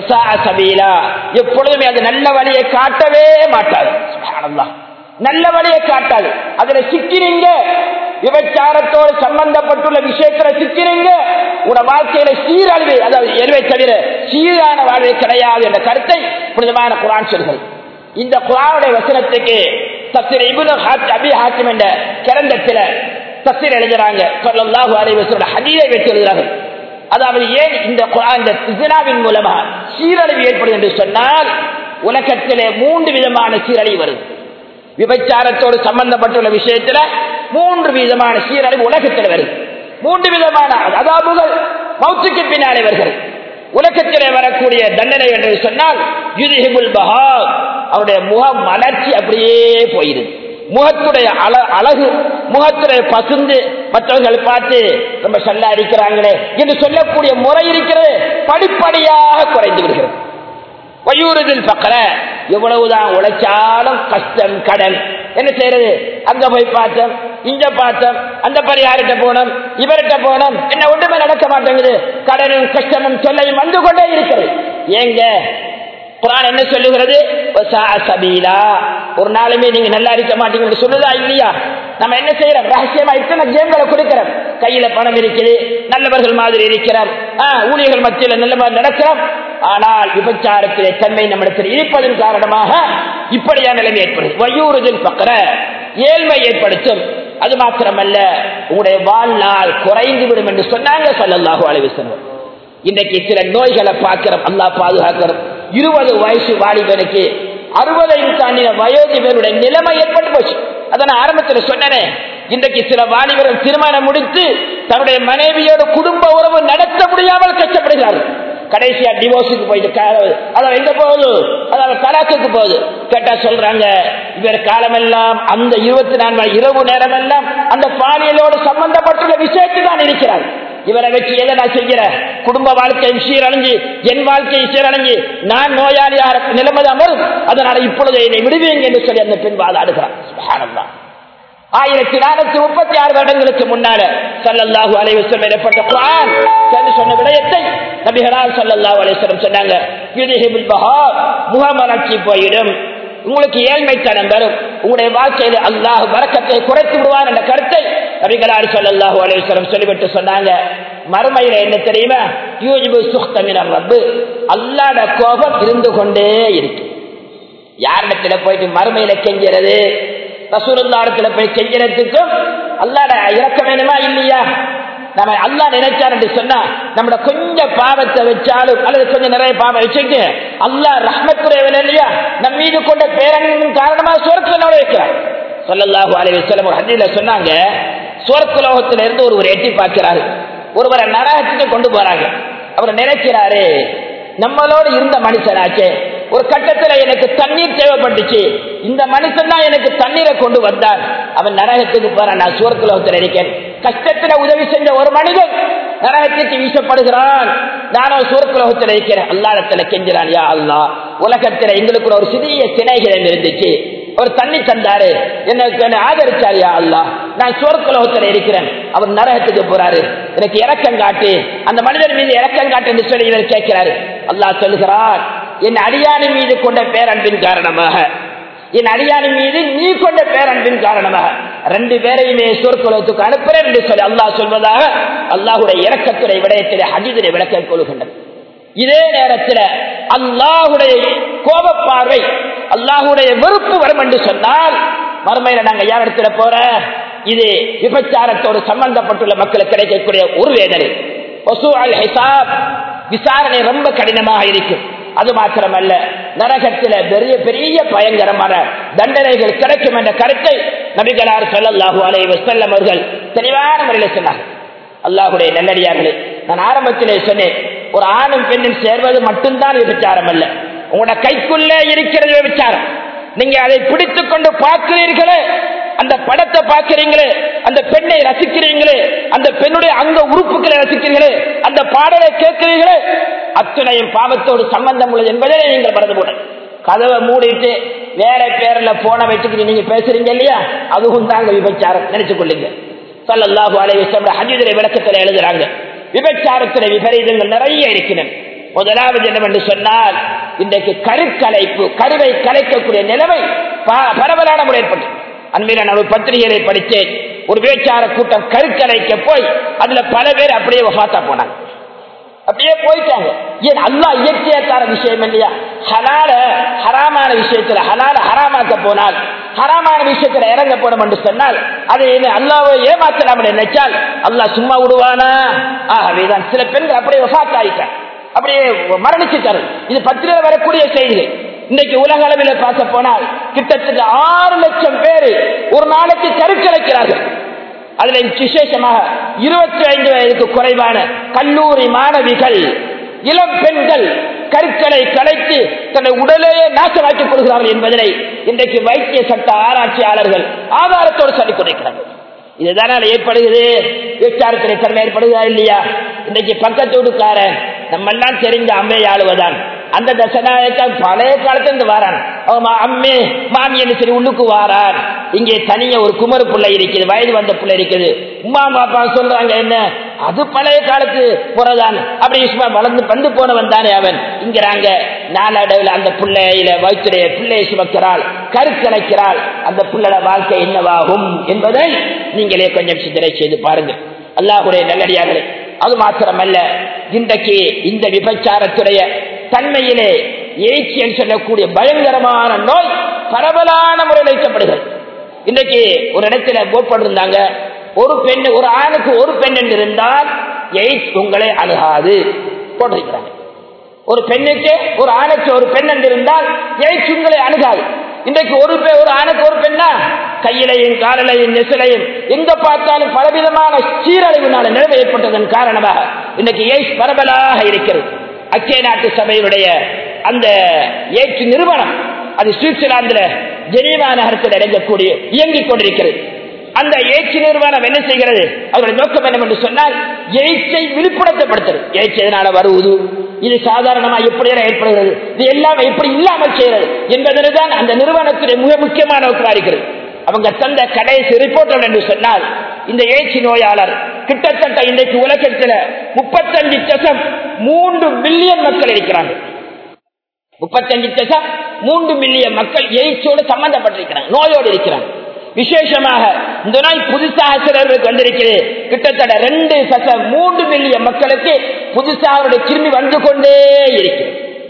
சபீலா எப்பொழுதுமே அது நல்ல வழியை காட்டவே மாட்டாது சுப்ஹானல்லாஹ். நல்ல வழியை காட்டாது அதுல சிக்கிறீங்க விபச்சாரத்தோடு சம்பந்தப்பட்டுள்ள விஷயத்துல சிக்கிறீங்க உங்களோட வாழ்க்கையில சீரழிவு அதாவது எருவை தவிர சீரான வாழ்வை கிடையாது என்ற கருத்தை புனிதமான குரான் சொல்கிறது இந்த குரானுடைய வசனத்துக்கு தத்திர இபுனு ஹாத் அபி ஹாத்திம் என்ற கிரந்தத்தில் தத்திர எழுதுறாங்க சொல்லல்லாஹு அலைஹி வஸல்லம் ஹதீஸை வச்சு எழுதுறாங்க அதாவது ஏன் இந்த குரான் இந்த திசனாவின் மூலமா சீரழிவு ஏற்படும் என்று சொன்னால் உலகத்திலே மூன்று விதமான சீரழிவு வருது விபச்சாரத்தோடு சம்பந்தப்பட்டுள்ள விஷயத்துல மூன்று விதமான சீரழிவு உலகத்தில் வருது மூன்று விதமான அதாபுகள் மௌத்துக்கு பின்னாலே வருகிறது உலகத்திலே வரக்கூடிய தண்டனை என்று சொன்னால் யுதிஹிபுல் பஹா அவருடைய முகம் மலர்ச்சி அப்படியே போயிடுது முகத்துடைய அழ அழகு முகத்துடைய பசுந்து மற்றவர்கள் பார்த்து ரொம்ப சல்லா இருக்கிறாங்களே என்று சொல்லக்கூடிய முறை இருக்கிறது படிப்படியாக குறைந்து விடுகிறது வயூறுதில் பக்கல எவ்வளவுதான் உழைச்சாலும் கஷ்டம் கடன் என்ன செய்யறது அங்க போய் பார்த்தோம் இங்க பார்த்தோம் அந்த பரிகாரிட்ட போனோம் இவர்கிட்ட போனோம் என்ன ஒன்றுமே நடக்க மாட்டேங்குது கடனும் கஷ்டமும் சொல்லையும் வந்து கொண்டே இருக்கிறது ஏங்க குரான் என்ன சொல்லுகிறது சபீலா ஒரு நாளுமே நீங்க நல்லா இருக்க மாட்டீங்கன்னு சொல்லுதா இல்லையா நம்ம என்ன செய்யறோம் ரகசியமா இத்தனை கேம்களை கொடுக்கிறோம் கையில பணம் இருக்குது நல்லவர்கள் மாதிரி இருக்கிறோம் ஊழியர்கள் மத்தியில் நல்ல மாதிரி நடக்கிறோம் ஆனால் விபச்சாரத்திலே தன்மை நம்மிடத்தில் இருப்பதன் காரணமாக இப்படியான நிலைமை ஏற்படுது வயூறுதல் பக்கற ஏழ்மை ஏற்படுத்தும் அது மாத்திரமல்ல உங்களுடைய வாழ்நாள் குறைந்து விடும் என்று சொன்னாங்க சொல்லல்லாஹு அலைவசனம் இன்றைக்கு சில நோய்களை பார்க்கிறோம் அல்லா பாதுகாக்கிறோம் இருபது வயசு வாலிபனுக்கு அறுபதையும் தாண்டின வயோதிபருடைய நிலைமை ஏற்பட்டு போச்சு அதை நான் ஆரம்பத்தில் சொன்னேன் இன்றைக்கு சில வாலிபர்கள் திருமணம் முடித்து தன்னுடைய மனைவியோட குடும்ப உறவு நடத்த முடியாமல் கஷ்டப்படுகிறார்கள் கடைசியா டிவோர்ஸுக்கு போயிட்டு அதாவது எங்க போகுது அதாவது தலாக்குக்கு போகுது கேட்டா சொல்றாங்க இவர் காலமெல்லாம் அந்த இருபத்தி நான்கு இரவு நேரம் எல்லாம் அந்த பாலியலோடு சம்பந்தப்பட்டுள்ள விஷயத்தில் தான் இருக்கிறார் இவரை வச்சு எதை நான் செய்கிறேன் குடும்ப வாழ்க்கையும் சீரழிஞ்சு என் வாழ்க்கையும் சீரழிஞ்சு நான் நோயாளியாக நிலைமைதான் வரும் அதனால இப்பொழுது என்னை விடுவீங்க என்று சொல்லி அந்த பெண் வாதாடுகிறான் ஆயிரத்தி நானூத்தி முப்பத்தி ஆறு வருடங்களுக்கு முன்னால சல்லல்லாஹு அலைவசம் இடப்பட்ட குரான் சொன்ன விடயத்தை நபிகளால் சல்லல்லாஹு அலைவசம் சொன்னாங்க முகமலர்ச்சி போயிடும் உங்களுக்கு ஏழ்மைத்தனம் வரும் உங்களுடைய வாழ்க்கையில் அல்லாஹ் வரக்கத்தை குறைத்து விடுவார் என்ற கருத்தை நபிகளார் சல்லல்லாஹு அலைவசம் சொல்லிவிட்டு சொன்னாங்க மறுமையில என்ன தெரியுமா யூஜிபு சுத்தமினர் ரப்பு அல்லாட கோபம் இருந்து கொண்டே இருக்கு யாரிடத்துல போயிட்டு மறுமையில கெஞ்சிறது ரசூலுல்லாடத்துல போய் கெஞ்சிறதுக்கும் அல்லாட இறக்க வேணுமா இல்லையா நம்ம அல்லா நினைச்சார் என்று சொன்னா நம்மளோட கொஞ்சம் பாவத்தை வச்சாலும் அல்லது கொஞ்சம் நிறைய பாவம் வச்சுட்டு அல்லா ரஹ்மத்துறைவன் இல்லையா நம் மீது கொண்ட பேரன்பின் காரணமா சுவர்க்கத்தில் வைக்கிறார் சொல்லல்லாஹு அலைஹி வஸல்லம் ஒரு ஹதீஸ்ல சொன்னாங்க சுவர்க்கலோகத்தில இருந்து ஒருவர் எட்டி பார்க்கிறாரு ஒருவரை நரகத்துக்கு கொண்டு போறாங்க அவர் நினைக்கிறாரு நம்மளோடு இருந்த மனுஷனாச்சே ஒரு கட்டத்துல எனக்கு தண்ணீர் தேவைப்பட்டுச்சு இந்த மனுஷன் தான் எனக்கு தண்ணீரை கொண்டு வந்தார் அவன் நரகத்துக்கு போறான் நான் சுவர்க்கலோகத்தில் இருக்கேன் கஷ்டத்துல உதவி செஞ்ச ஒரு மனிதன் நரகத்துக்கு வீசப்படுகிறான் நானும் சுவர்க்கலோகத்தில் இருக்கிறேன் அல்லாடத்துல கெஞ்சிறான் யா அல்லா உலகத்துல எங்களுக்கு ஒரு சிறிய திணைகள் இருந்துச்சு ஒரு தண்ணி தந்தாரு எனக்கு ஆதரிச்சார் யா அல்லா நான் சுவர்க்கலோகத்தில் இருக்கிறேன் அவர் நரகத்துக்கு போறாரு எனக்கு இறக்கம் காட்டு அந்த மனிதன் மீது இறக்கம் காட்டு என்று சொல்லி இவர் கேட்கிறாரு அல்லாஹ் சொல்லுகிறார் என் அடியானி மீது கொண்ட பேரன்பின் காரணமாக என் அடியானி மீது நீ கொண்ட பேரன்பின் காரணமாக ரெண்டு பேரையுமே சொற்குலத்துக்கு அனுப்புறேன் என்று சொல்லி அல்லாஹ் சொல்வதாக அல்லாஹுடைய இறக்கத்துறை விடயத்திலே ஹஜிதுரை விளக்கம் கொள்கின்றது இதே நேரத்தில் அல்லாஹுடைய கோபப்பார்வை அல்லாஹுடைய வெறுப்பு வரும் என்று சொன்னால் மறுமையில நாங்க யார் இடத்துல போற இது விபச்சாரத்தோடு சம்பந்தப்பட்டுள்ள மக்களுக்கு கிடைக்கக்கூடிய ஒரு வேதனை விசாரணை ரொம்ப கடினமாக இருக்கும் அது மாத்திரமல்ல நரகத்தில பெரிய பெரிய பயங்கரமான தண்டனைகள் கிடைக்கும் என்ற கருத்தை நபிகளார் சொல்லல்லாஹு அலை வசல்லம் அவர்கள் தெளிவான முறையில் சொன்னார் அல்லாஹுடைய நல்லடியார்களே நான் ஆரம்பத்திலே சொன்னேன் ஒரு ஆணும் பெண்ணும் சேர்வது மட்டும்தான் விபச்சாரம் அல்ல உங்களோட கைக்குள்ளே இருக்கிறது விபச்சாரம் நீங்க அதை பிடித்துக் கொண்டு பார்க்கிறீர்களே அந்த படத்தை பார்க்கிறீங்களே அந்த பெண்ணை ரசிக்கிறீங்களே அந்த பெண்ணுடைய அங்க உறுப்புகளை ரசிக்கிறீர்களே அந்த பாடலை கேட்கிறீர்களே அத்துணையும் பாவத்தோடு சம்பந்தம் உள்ளது என்பதை நீங்கள் மறந்து போட கதவை மூடிட்டு வேற பேர்ல போன வச்சுக்கிட்டு நீங்க பேசுறீங்க இல்லையா அதுவும் தாங்க விபச்சாரம் நினைச்சு கொள்ளுங்க சல்லாஹூ அலைவசம் ஹஜிதரை விளக்கத்தில் எழுதுறாங்க விபச்சாரத்தில விபரீதங்கள் நிறைய இருக்கின்றன முதலாவது என்னவென்று சொன்னால் இன்றைக்கு கருக்கலைப்பு கருவை கலைக்கக்கூடிய நிலைமை பரவலான முறை ஏற்பட்டு அன்பில் நான் ஒரு பத்திரிகைகளை படித்தேன் ஒரு விபச்சார கூட்டம் கருக்கலைக்க போய் அதுல பல பேர் அப்படியே வஃத்தா போனாங்க அப்படியே போயிட்டாங்க ஏன் அல்லா இயற்கையாக்கார விஷயம் இல்லையா ஹலால ஹராமான விஷயத்துல ஹலால ஹராமாக்க போனால் ஹராமான விஷயத்துல இறங்க போனோம் என்று சொன்னால் அதை அல்லாவை ஏமாத்தலாம் நினைச்சால் அல்லாஹ் சும்மா விடுவானா ஆகவேதான் சில பெண்கள் அப்படியே வஃத் ஆயிட்டாங்க அப்படியே மரணிச்சுட்டாரு இது பத்திரிகை வரக்கூடிய செய்திகள் இன்னைக்கு உலக அளவில் பார்க்க போனால் கிட்டத்தட்ட ஆறு லட்சம் பேர் ஒரு நாளைக்கு கருக்கலைக்கிறார்கள் அதுல விசேஷமாக இருபத்தி ஐந்து வயதுக்கு குறைவான கல்லூரி மாணவிகள் இளம் பெண்கள் கருக்களை கலைத்து தன்னை உடலையே நாசமாக்கிக் கொள்கிறார்கள் என்பதனை இன்றைக்கு வைத்திய சட்ட ஆராய்ச்சியாளர்கள் ஆதாரத்தோடு சொல்லிக் கொண்டிருக்கிறார்கள் இதுதான ஏற்படுகிறது விசாரத்தினை தன்மை ஏற்படுகிறா இல்லையா இன்னைக்கு பக்கத்து வீட்டுக்காரன் நம்ம எல்லாம் தெரிஞ்ச அம்மை ஆளுவதான் அந்த தசநாயக்கா பழைய காலத்துல இருந்து வாரான் அம்மே மாமி என்று சரி உள்ளுக்கு வாரான் இங்கே தனியா ஒரு குமரு பிள்ளை இருக்குது வயது வந்த பிள்ளை இருக்குது உமா பாப்பா சொல்றாங்க என்ன அது பழைய காலத்து புறதான் அப்படி சும்மா வளர்ந்து வந்து போனவன் தானே அவன் இங்கிறாங்க நாளடைவில் அந்த பிள்ளையில வயிற்றுடைய பிள்ளையை சுமக்கிறாள் கருக்கலைக்கிறாள் அந்த பிள்ளை வாழ்க்கை என்னவாகும் என்பதை நீங்களே கொஞ்சம் சிந்தனை செய்து பாருங்க அல்லாஹுடைய நல்லடியார்களே அது மாத்திரமல்ல இன்றைக்கு இந்த விபச்சாரத்துடைய தன்மையிலே எய்ச்சியல் சொல்லக்கூடிய பயங்கரமான நோய் பரவலான முறையில் வைக்கப்படுகிறது இன்றைக்கு ஒரு இடத்துல போட்டிருந்தாங்க ஒரு பெண் ஒரு ஆணுக்கு ஒரு பெண் என்று இருந்தால் எய்ட்ஸ் உங்களை அணுகாது போட்டிருக்கிறாங்க ஒரு பெண்ணுக்கு ஒரு ஆணுக்கு ஒரு பெண் என்று இருந்தால் எய்ட்ஸ் உங்களை அணுகாது இன்றைக்கு ஒரு ஒரு ஆணுக்கு ஒரு பெண்ணா கையிலையும் காலிலையும் நெசிலையும் எங்க பார்த்தாலும் பலவிதமான சீரழிவுனால நிலைமை ஏற்பட்டதன் காரணமாக இன்னைக்கு எய்ட்ஸ் பரவலாக இருக்கிறது அச்சே நாட்டு சபையினுடைய அந்த ஏற்று நிறுவனம் அது சுவிட்சர்லாந்துல ஜெனீவா நகரத்தில் இறங்கக்கூடிய இயங்கிக் கொண்டிருக்கிறது அந்த ஏச்சு நிறுவனம் என்ன செய்கிறது அவருடைய நோக்கம் என்ன என்று சொன்னால் எய்ச்சை விழிப்புணர்த்தப்படுத்துறது எய்ச்சி எதனால வருவது இது சாதாரணமா எப்படி ஏற்படுகிறது இது எல்லாம் எப்படி இல்லாமல் செய்கிறது என்பதுதான் அந்த நிறுவனத்துடைய மிக முக்கியமான நோக்கமாக இருக்கிறது அவங்க தந்த கடைசி ரிப்போர்ட் என்று சொன்னால் இந்த ஏச்சி நோயாளர் கிட்டத்தட்ட இன்றைக்கு உலகத்தில் முப்பத்தஞ்சு தசம் மூன்று மில்லியன் மக்கள் இருக்கிறாங்க முப்பத்தஞ்சு தசம் மூன்று மில்லியன் மக்கள் எய்ச்சோடு சம்பந்தப்பட்டிருக்கிறாங்க நோயோடு இருக்கிறாங்க விசேஷமாக இந்த நோய் புதுசாக சிலர்களுக்கு வந்திருக்கிறது கிட்டத்தட்ட ரெண்டு சசம் மூன்று மில்லியன் மக்களுக்கு புதுசாக அவருடைய கிருமி வந்து கொண்டே இருக்கிறது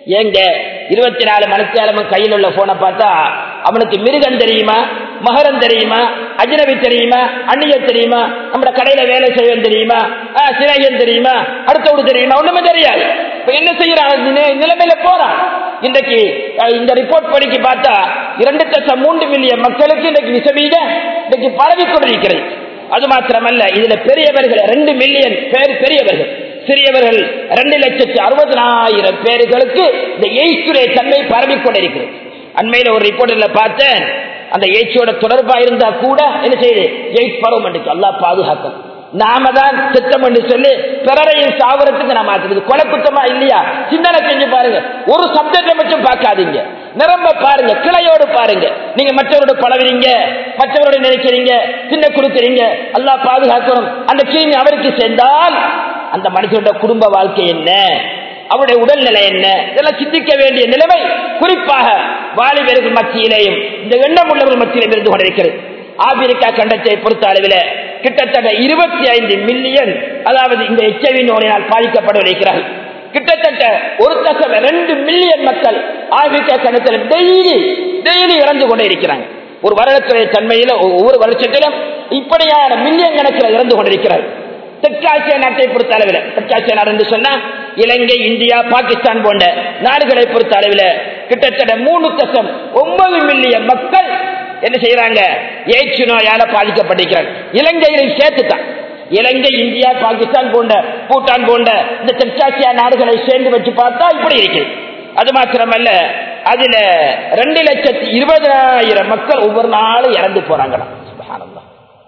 ஏங்க இருபத்தி நாலு மணித்தேலமும் கையில் உள்ள போனை பார்த்தா அவனுக்கு மிருகம் தெரியுமா மகரம் தெரியுமா அஜ்னபி தெரியுமா அந்நிய தெரியுமா நம்ம கடையில வேலை செய்வன் தெரியுமா சிறையன் தெரியுமா அடுத்தவடு தெரியுமா ஒண்ணுமே தெரியாது இப்ப என்ன செய்யறான் நிலைமையில போறான் இன்றைக்கு இந்த ரிப்போர்ட் படிக்க பார்த்தா இரண்டு தசம் மூன்று மில்லியன் மக்களுக்கு இன்றைக்கு விசவீத இன்றைக்கு பரவி கொண்டிருக்கிறது அது மாத்திரமல்ல இதுல பெரியவர்கள் ரெண்டு மில்லியன் பேர் பெரியவர்கள் சிறியவர்கள் ரெண்டு லட்சத்தி அறுபதனாயிரம் பேர்களுக்கு இந்த எய்ச்சுடைய தன்மை பரவி கொண்டிருக்கிறது அண்மையில ஒரு ரிப்போர்ட்ல பார்த்தேன் அந்த எய்ச்சோட தொடர்பா இருந்தா கூட என்ன செய்யுது எய்ட்ஸ் பருவம் அல்லா பாதுகாக்கும் நாம தான் திட்டம் என்று சொல்லி பிறரையும் சாவரத்துக்கு நம்ம ஆக்குறது கொலை குத்தமா இல்லையா சிந்தனை செஞ்சு பாருங்க ஒரு சப்ஜெக்ட மட்டும் பார்க்காதீங்க நிரம்ப பாருங்க கிளையோடு பாருங்க நீங்க மற்றவரோட பழகுறீங்க மற்றவரோட நினைக்கிறீங்க சின்ன கொடுக்குறீங்க அல்லா பாதுகாக்கணும் அந்த கிருமி அவருக்கு சேர்ந்தால் அந்த மனுஷனோட குடும்ப வாழ்க்கை என்ன அவருடைய உடல்நிலை என்ன இதெல்லாம் சிந்திக்க வேண்டிய நிலைமை குறிப்பாக வாலிபர்கள் மத்தியிலேயும் இந்த எண்ணம் உள்ளவர்கள் மத்தியிலும் இருந்து கொண்டிருக்கிறது ஆப்பிரிக்கா கண்டத்தை பொறுத்த அளவில் கிட்டத்தட்ட இருபத்தி ஐந்து மில்லியன் அதாவது இந்த எச்ஐவி நோயினால் பாதிக்கப்பட இருக்கிறார்கள் கிட்டத்தட்ட ஒரு தசம் ரெண்டு மில்லியன் மக்கள் ஆப்பிரிக்கா கண்டத்தில் டெய்லி டெய்லி இறந்து கொண்டே இருக்கிறாங்க ஒரு வருடத்துடைய தன்மையில ஒவ்வொரு வருஷத்திலும் இப்படியான மில்லியன் கணக்கில் இறந்து கொண்டிருக்கிறார்கள் தெற்காசிய நாட்டை பொறுத்த அளவில் தெற்காசிய நாடு என்று சொன்னா இலங்கை இந்தியா பாகிஸ்தான் போன்ற நாடுகளை பொறுத்த அளவில் கிட்டத்தட்ட மூணு தசம் ஒன்பது மில்லியன் மக்கள் என்ன செய்யறாங்க ஏச்சு நோயால பாதிக்கப்பட்டிருக்கிறாங்க இலங்கையில சேர்த்துதான் இலங்கை இந்தியா பாகிஸ்தான் போன்ற பூட்டான் போன்ற இந்த தெற்காசியா நாடுகளை சேர்ந்து வச்சு பார்த்தா இப்படி இருக்கு அது மாத்திரமல்ல அதுல ரெண்டு லட்சத்தி இருபதாயிரம் மக்கள் ஒவ்வொரு நாளும் இறந்து போறாங்களாம் சுபஹானல்லாஹ்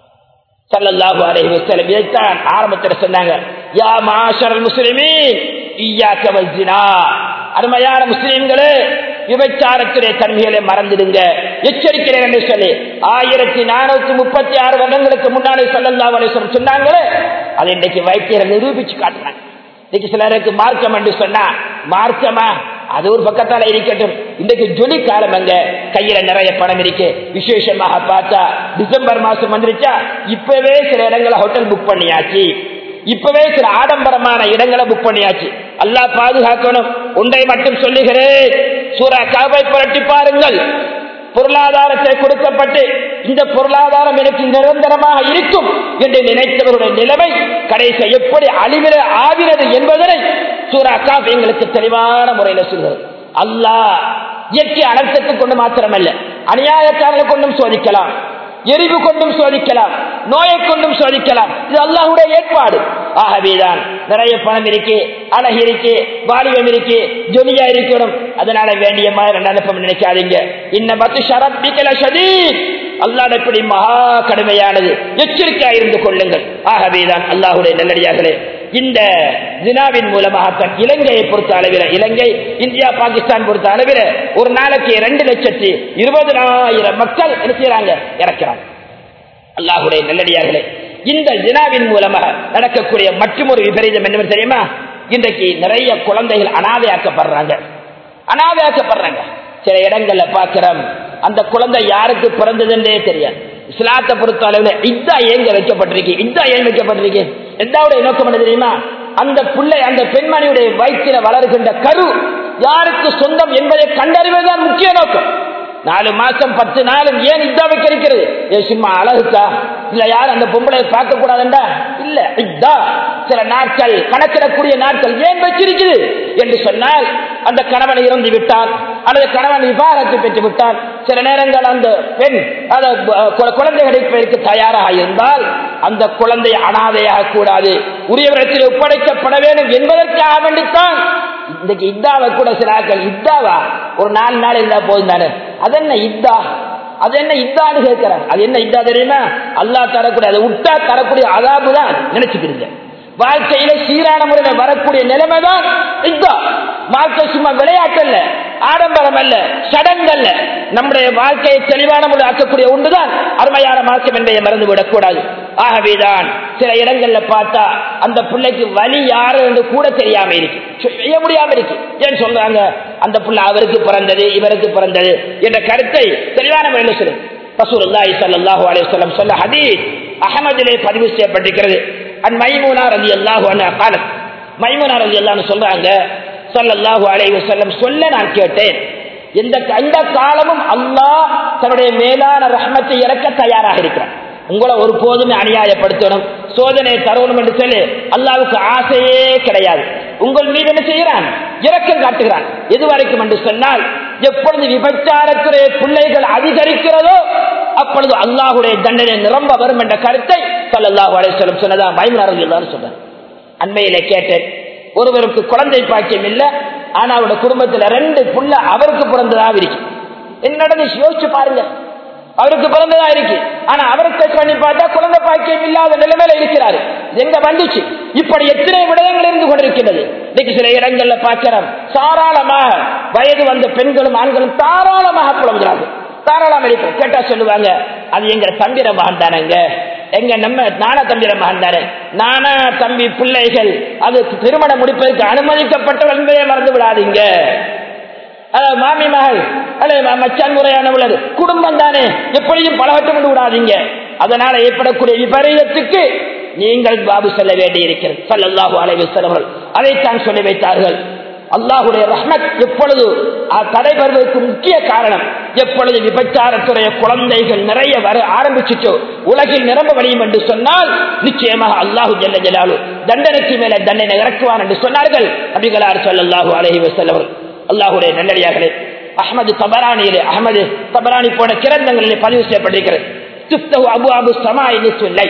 சல்லல்லாஹு அலைஹி வஸல்லம் இதைத்தான் ஆரம்பத்தில் சொன்னாங்க யா மாஷரல் முஸ்லிமீன் இய்யாக வஸ்ஸினா அருமையான முஸ்லிம்களே விபச்சாரத்துடைய தன்மைகளை மறந்துடுங்க எச்சரிக்கிறேன் என்று சொல்லி ஆயிரத்தி நானூத்தி முப்பத்தி ஆறு வருடங்களுக்கு முன்னாலே சல்லல்லாஹு அலைஹி வஸல்லம் சொன்னாங்களே அதை இன்றைக்கு வைத்தியர் நிரூபிச்சு காட்டினாங்க இன்னைக்கு சிலருக்கு மார்க்கம் என்று சொன்னா மார்க்கமா அது ஒரு பக்கத்தால இருக்கட்டும் இன்றைக்கு ஜொலி காலம் அங்க கையில நிறைய பணம் இருக்கு விசேஷமாக பார்த்தா டிசம்பர் மாசம் வந்துருச்சா இப்பவே சில இடங்களை ஹோட்டல் புக் பண்ணியாச்சு இப்பவே சில ஆடம்பரமான இடங்களை புக் பண்ணியாச்சு அல்லா பாதுகாக்கணும் ஒன்றை மட்டும் சொல்லுகிறேன் சூரா காவை புரட்டி பாருங்கள் பொருளாதாரத்தை கொடுக்கப்பட்டு இந்த பொருளாதாரம் எனக்கு நிரந்தரமாக இருக்கும் என்று நினைத்தவருடைய நிலைமை கடைசி எப்படி அழிவிட ஆகிறது என்பதனை சூரா காப் எங்களுக்கு தெளிவான முறையில் சொல்கிறது அல்லாஹ் இயற்கை அனர்த்தத்தை கொண்டு மாத்திரமல்ல அநியாயக்காரர்களை கொண்டும் சோதிக்கலாம் எரிவு கொண்டும் சோதிக்கலாம் நோயை கொண்டும் சோதிக்கலாம் இது அல்லாஹுடைய ஏற்பாடு ஆகவேதான் நிறைய பணம் இருக்கு அழகு இருக்கு வாலிபம் இருக்கு ஜொலியா இருக்கணும் அதனால வேண்டிய மாதிரி நினைப்பம் நினைக்காதீங்க இன்ன பத்து ஷரப்பிக்கல சதீத் அல்லாட எப்படி மகா கடுமையானது எச்சரிக்கையா இருந்து கொள்ளுங்கள் ஆகவேதான் அல்லாஹுடைய நல்லடியார்களே இந்த ஜினாவின் மூலமாகத்தான் இலங்கையை பொறுத்த அளவில் இலங்கை இந்தியா பாகிஸ்தான் பொறுத்த அளவில் ஒரு நாளைக்கு இரண்டு லட்சத்தி இருபதாயிரம் மக்கள் என்ன செய்யறாங்க இறக்கிறாங்க அல்லாஹுடைய நல்லடியார்களே இந்த ஜினாவின் மூலமாக நடக்கக்கூடிய மற்றொரு விபரீதம் என்ன தெரியுமா இன்றைக்கு நிறைய குழந்தைகள் அனாதையாக்கப்படுறாங்க அனாதையாக்கப்படுறாங்க சில இடங்கள்ல பாக்கிறோம் அந்த குழந்தை யாருக்கு பிறந்ததுன்றே தெரியாது இஸ்லாத்தை பொறுத்த அளவில் இதா ஏங்க வைக்கப்பட்டிருக்கு இதா ஏன் வைக்கப்பட்டிருக்கு எந்தாவுடைய நோக்கம் என்ன தெரியுமா அந்த பிள்ளை அந்த பெண்மணியுடைய வயிற்றில வளர்கின்ற கரு யாருக்கு சொந்தம் என்பதை கண்டறிவதுதான் முக்கிய நோக்கம் நாலு மாசம் பத்து நாளும் ஏன் இதா வைக்க இருக்கிறது ஏ சும்மா அழகுக்கா இல்ல யார் அந்த பொம்பளை பார்க்க கூடாதுண்டா இல்ல இதா சில நாட்கள் கணக்கிடக்கூடிய நாட்கள் ஏன் வச்சிருக்குது என்று சொன்னால் அந்த கணவன் இறந்து விட்டான் அல்லது கணவன் விவாகரத்து பெற்று விட்டான் சில நேரங்கள் அந்த பெண் குழந்தை கிடைப்பதற்கு தயாராக இருந்தால் அந்த குழந்தை அனாதையாக கூடாது உரியவரத்தில் ஒப்படைக்கப்பட வேண்டும் என்பதற்காக வேண்டித்தான் இன்னைக்கு இத்தாவை கூட சில ஆட்கள் இத்தாவா ஒரு நாலு நாள் இருந்தா போதும் தானே அது என்ன இத்தா அது என்ன இத்தான்னு கேட்கிறாங்க அது என்ன இத்தா தெரியுமா அல்லா தரக்கூடிய அதை விட்டா தரக்கூடிய அதாபு தான் நினைச்சுக்கிறீங்க வாழ்க்கையில சீரான முறையில் வரக்கூடிய நிலைமை தான் இதா வாழ்க்கை சும்மா விளையாட்டல்ல ஆடம்பரம் அல்ல சடங்கல்ல நம்முடைய வாழ்க்கையை தெளிவான முறை ஆக்கக்கூடிய ஒன்றுதான் அருமையான மார்க்கம் என்பதை மறந்து விடக்கூடாது ஆகவேதான் சில இடங்கள்ல பார்த்தா அந்த பிள்ளைக்கு வழி யாரு என்று கூட தெரியாம இருக்கு செய்ய முடியாம இருக்கு ஏன் சொல்றாங்க அந்த பிள்ளை அவருக்கு பிறந்தது இவருக்கு பிறந்தது என்ற கருத்தை தெளிவான முறையில் சொல்லு ரசூலுல்லாஹி ஸல்லல்லாஹு அலைஹி வஸல்லம் சொல்ல ஹதீஸ் அஹமதிலே பதிவு செய்யப்பட்டிருக்கிறது அன் மைமூனா ரலியல்லாஹு அன்ஹா قالت மைமூனா ரலியல்லாஹு சொல்றாங்க ஸல்லல்லாஹு அலைஹி வஸல்லம் சொல்ல நான் கேட்டேன் எந்த எந்த காலமும் அல்லாஹ் தன்னுடைய மேலான ரஹ்மத்தை இறக்க தயாராக இருக்கிறான் உங்களை ஒரு போதுமே அநியாயப்படுத்தணும் சோதனை தரணும் என்று சொல்லி அல்லாவுக்கு ஆசையே கிடையாது உங்கள் மீது என்ன செய்கிறான் இரக்கம் காட்டுகிறான் எது வரைக்கும் என்று சொன்னால் எப்பொழுது விபச்சாரத்துடைய பிள்ளைகள் அதிகரிக்கிறதோ அப்பொழுது அல்லாஹுடைய தண்டனை நிரம்ப வரும் என்ற கருத்தை சல்லல்லாஹு அலைஹி வஸல்லம் சொன்னதா பயமனர்கள் சொன்னார் அண்மையில கேட்டேன் ஒருவருக்கு குழந்தை பாக்கியம் இல்ல ஆனா அவருடைய குடும்பத்துல ரெண்டு புள்ள அவருக்கு பிறந்ததா இருக்கு என்னடனே யோசிச்சு பாருங்க அவருக்கு பிறந்ததா இருக்கு ஆனா அவரை டெஸ்ட் பண்ணி பார்த்தா குழந்தை பாக்கியம் இல்லாத நிலைமையில இருக்கிறாரு எங்க வந்துச்சு இப்படி எத்தனை விடயங்கள் இருந்து கொண்டிருக்கின்றது இன்னைக்கு சில இடங்கள்ல பார்க்கிறோம் தாராளமாக வயது வந்த பெண்களும் ஆண்களும் தாராளமாக புலம்புகிறார்கள் தாராளமாக இருக்கும் கேட்டா சொல்லுவாங்க அது எங்க தம்பிர மகன் தானங்க எங்க நம்ம நானா தம்பிர மகன் தானே நானா தம்பி பிள்ளைகள் அது திருமணம் முடிப்பதற்கு அனுமதிக்கப்பட்டவர்கள் என்பதை மறந்து விடாதீங்க அஹ் மாமி மகள் அல்லது மச்சான் முறையானவளர் குடும்பம் தானே எப்படியும் பழகட்டும் என்று விடாதீங்க அதனால ஏற்படக்கூடிய விபரீதத்துக்கு நீங்கள் பாபு செல்ல வேண்டி இருக்கிறது சல்லல்லாஹு அலைஹி வஸல்லம் அவர்கள் அதைத்தான் சொல்லி வைத்தார்கள் அல்லாஹுடைய ரஹ்மத் எப்பொழுது அஹ், தடைபடுவதற்கு முக்கிய காரணம் எப்பொழுது விபச்சாரத்துடைய குழந்தைகள் நிறைய வர ஆரம்பிச்சுட்டோ உலகில் நிரம்ப வழியும் என்று சொன்னால் நிச்சயமாக அல்லாஹு ஜல்ல ஜலாலு தண்டனைக்கு மேல தண்டனை இறக்குவான் என்று சொன்னார்கள் நபிகளார் ஸல்லல்லாஹு அலைஹி வஸல்லம் அவர்கள் அல்லாஹுடைய நல்லடியார்களே அஹமது தபரானியிலே அஹமது தபரானி போன கிரந்தங்களிலே பதிவு செய்யப்பட்டிருக்கிறது துஸ்தஹு அபு அபு சமாய் நிசுல்லை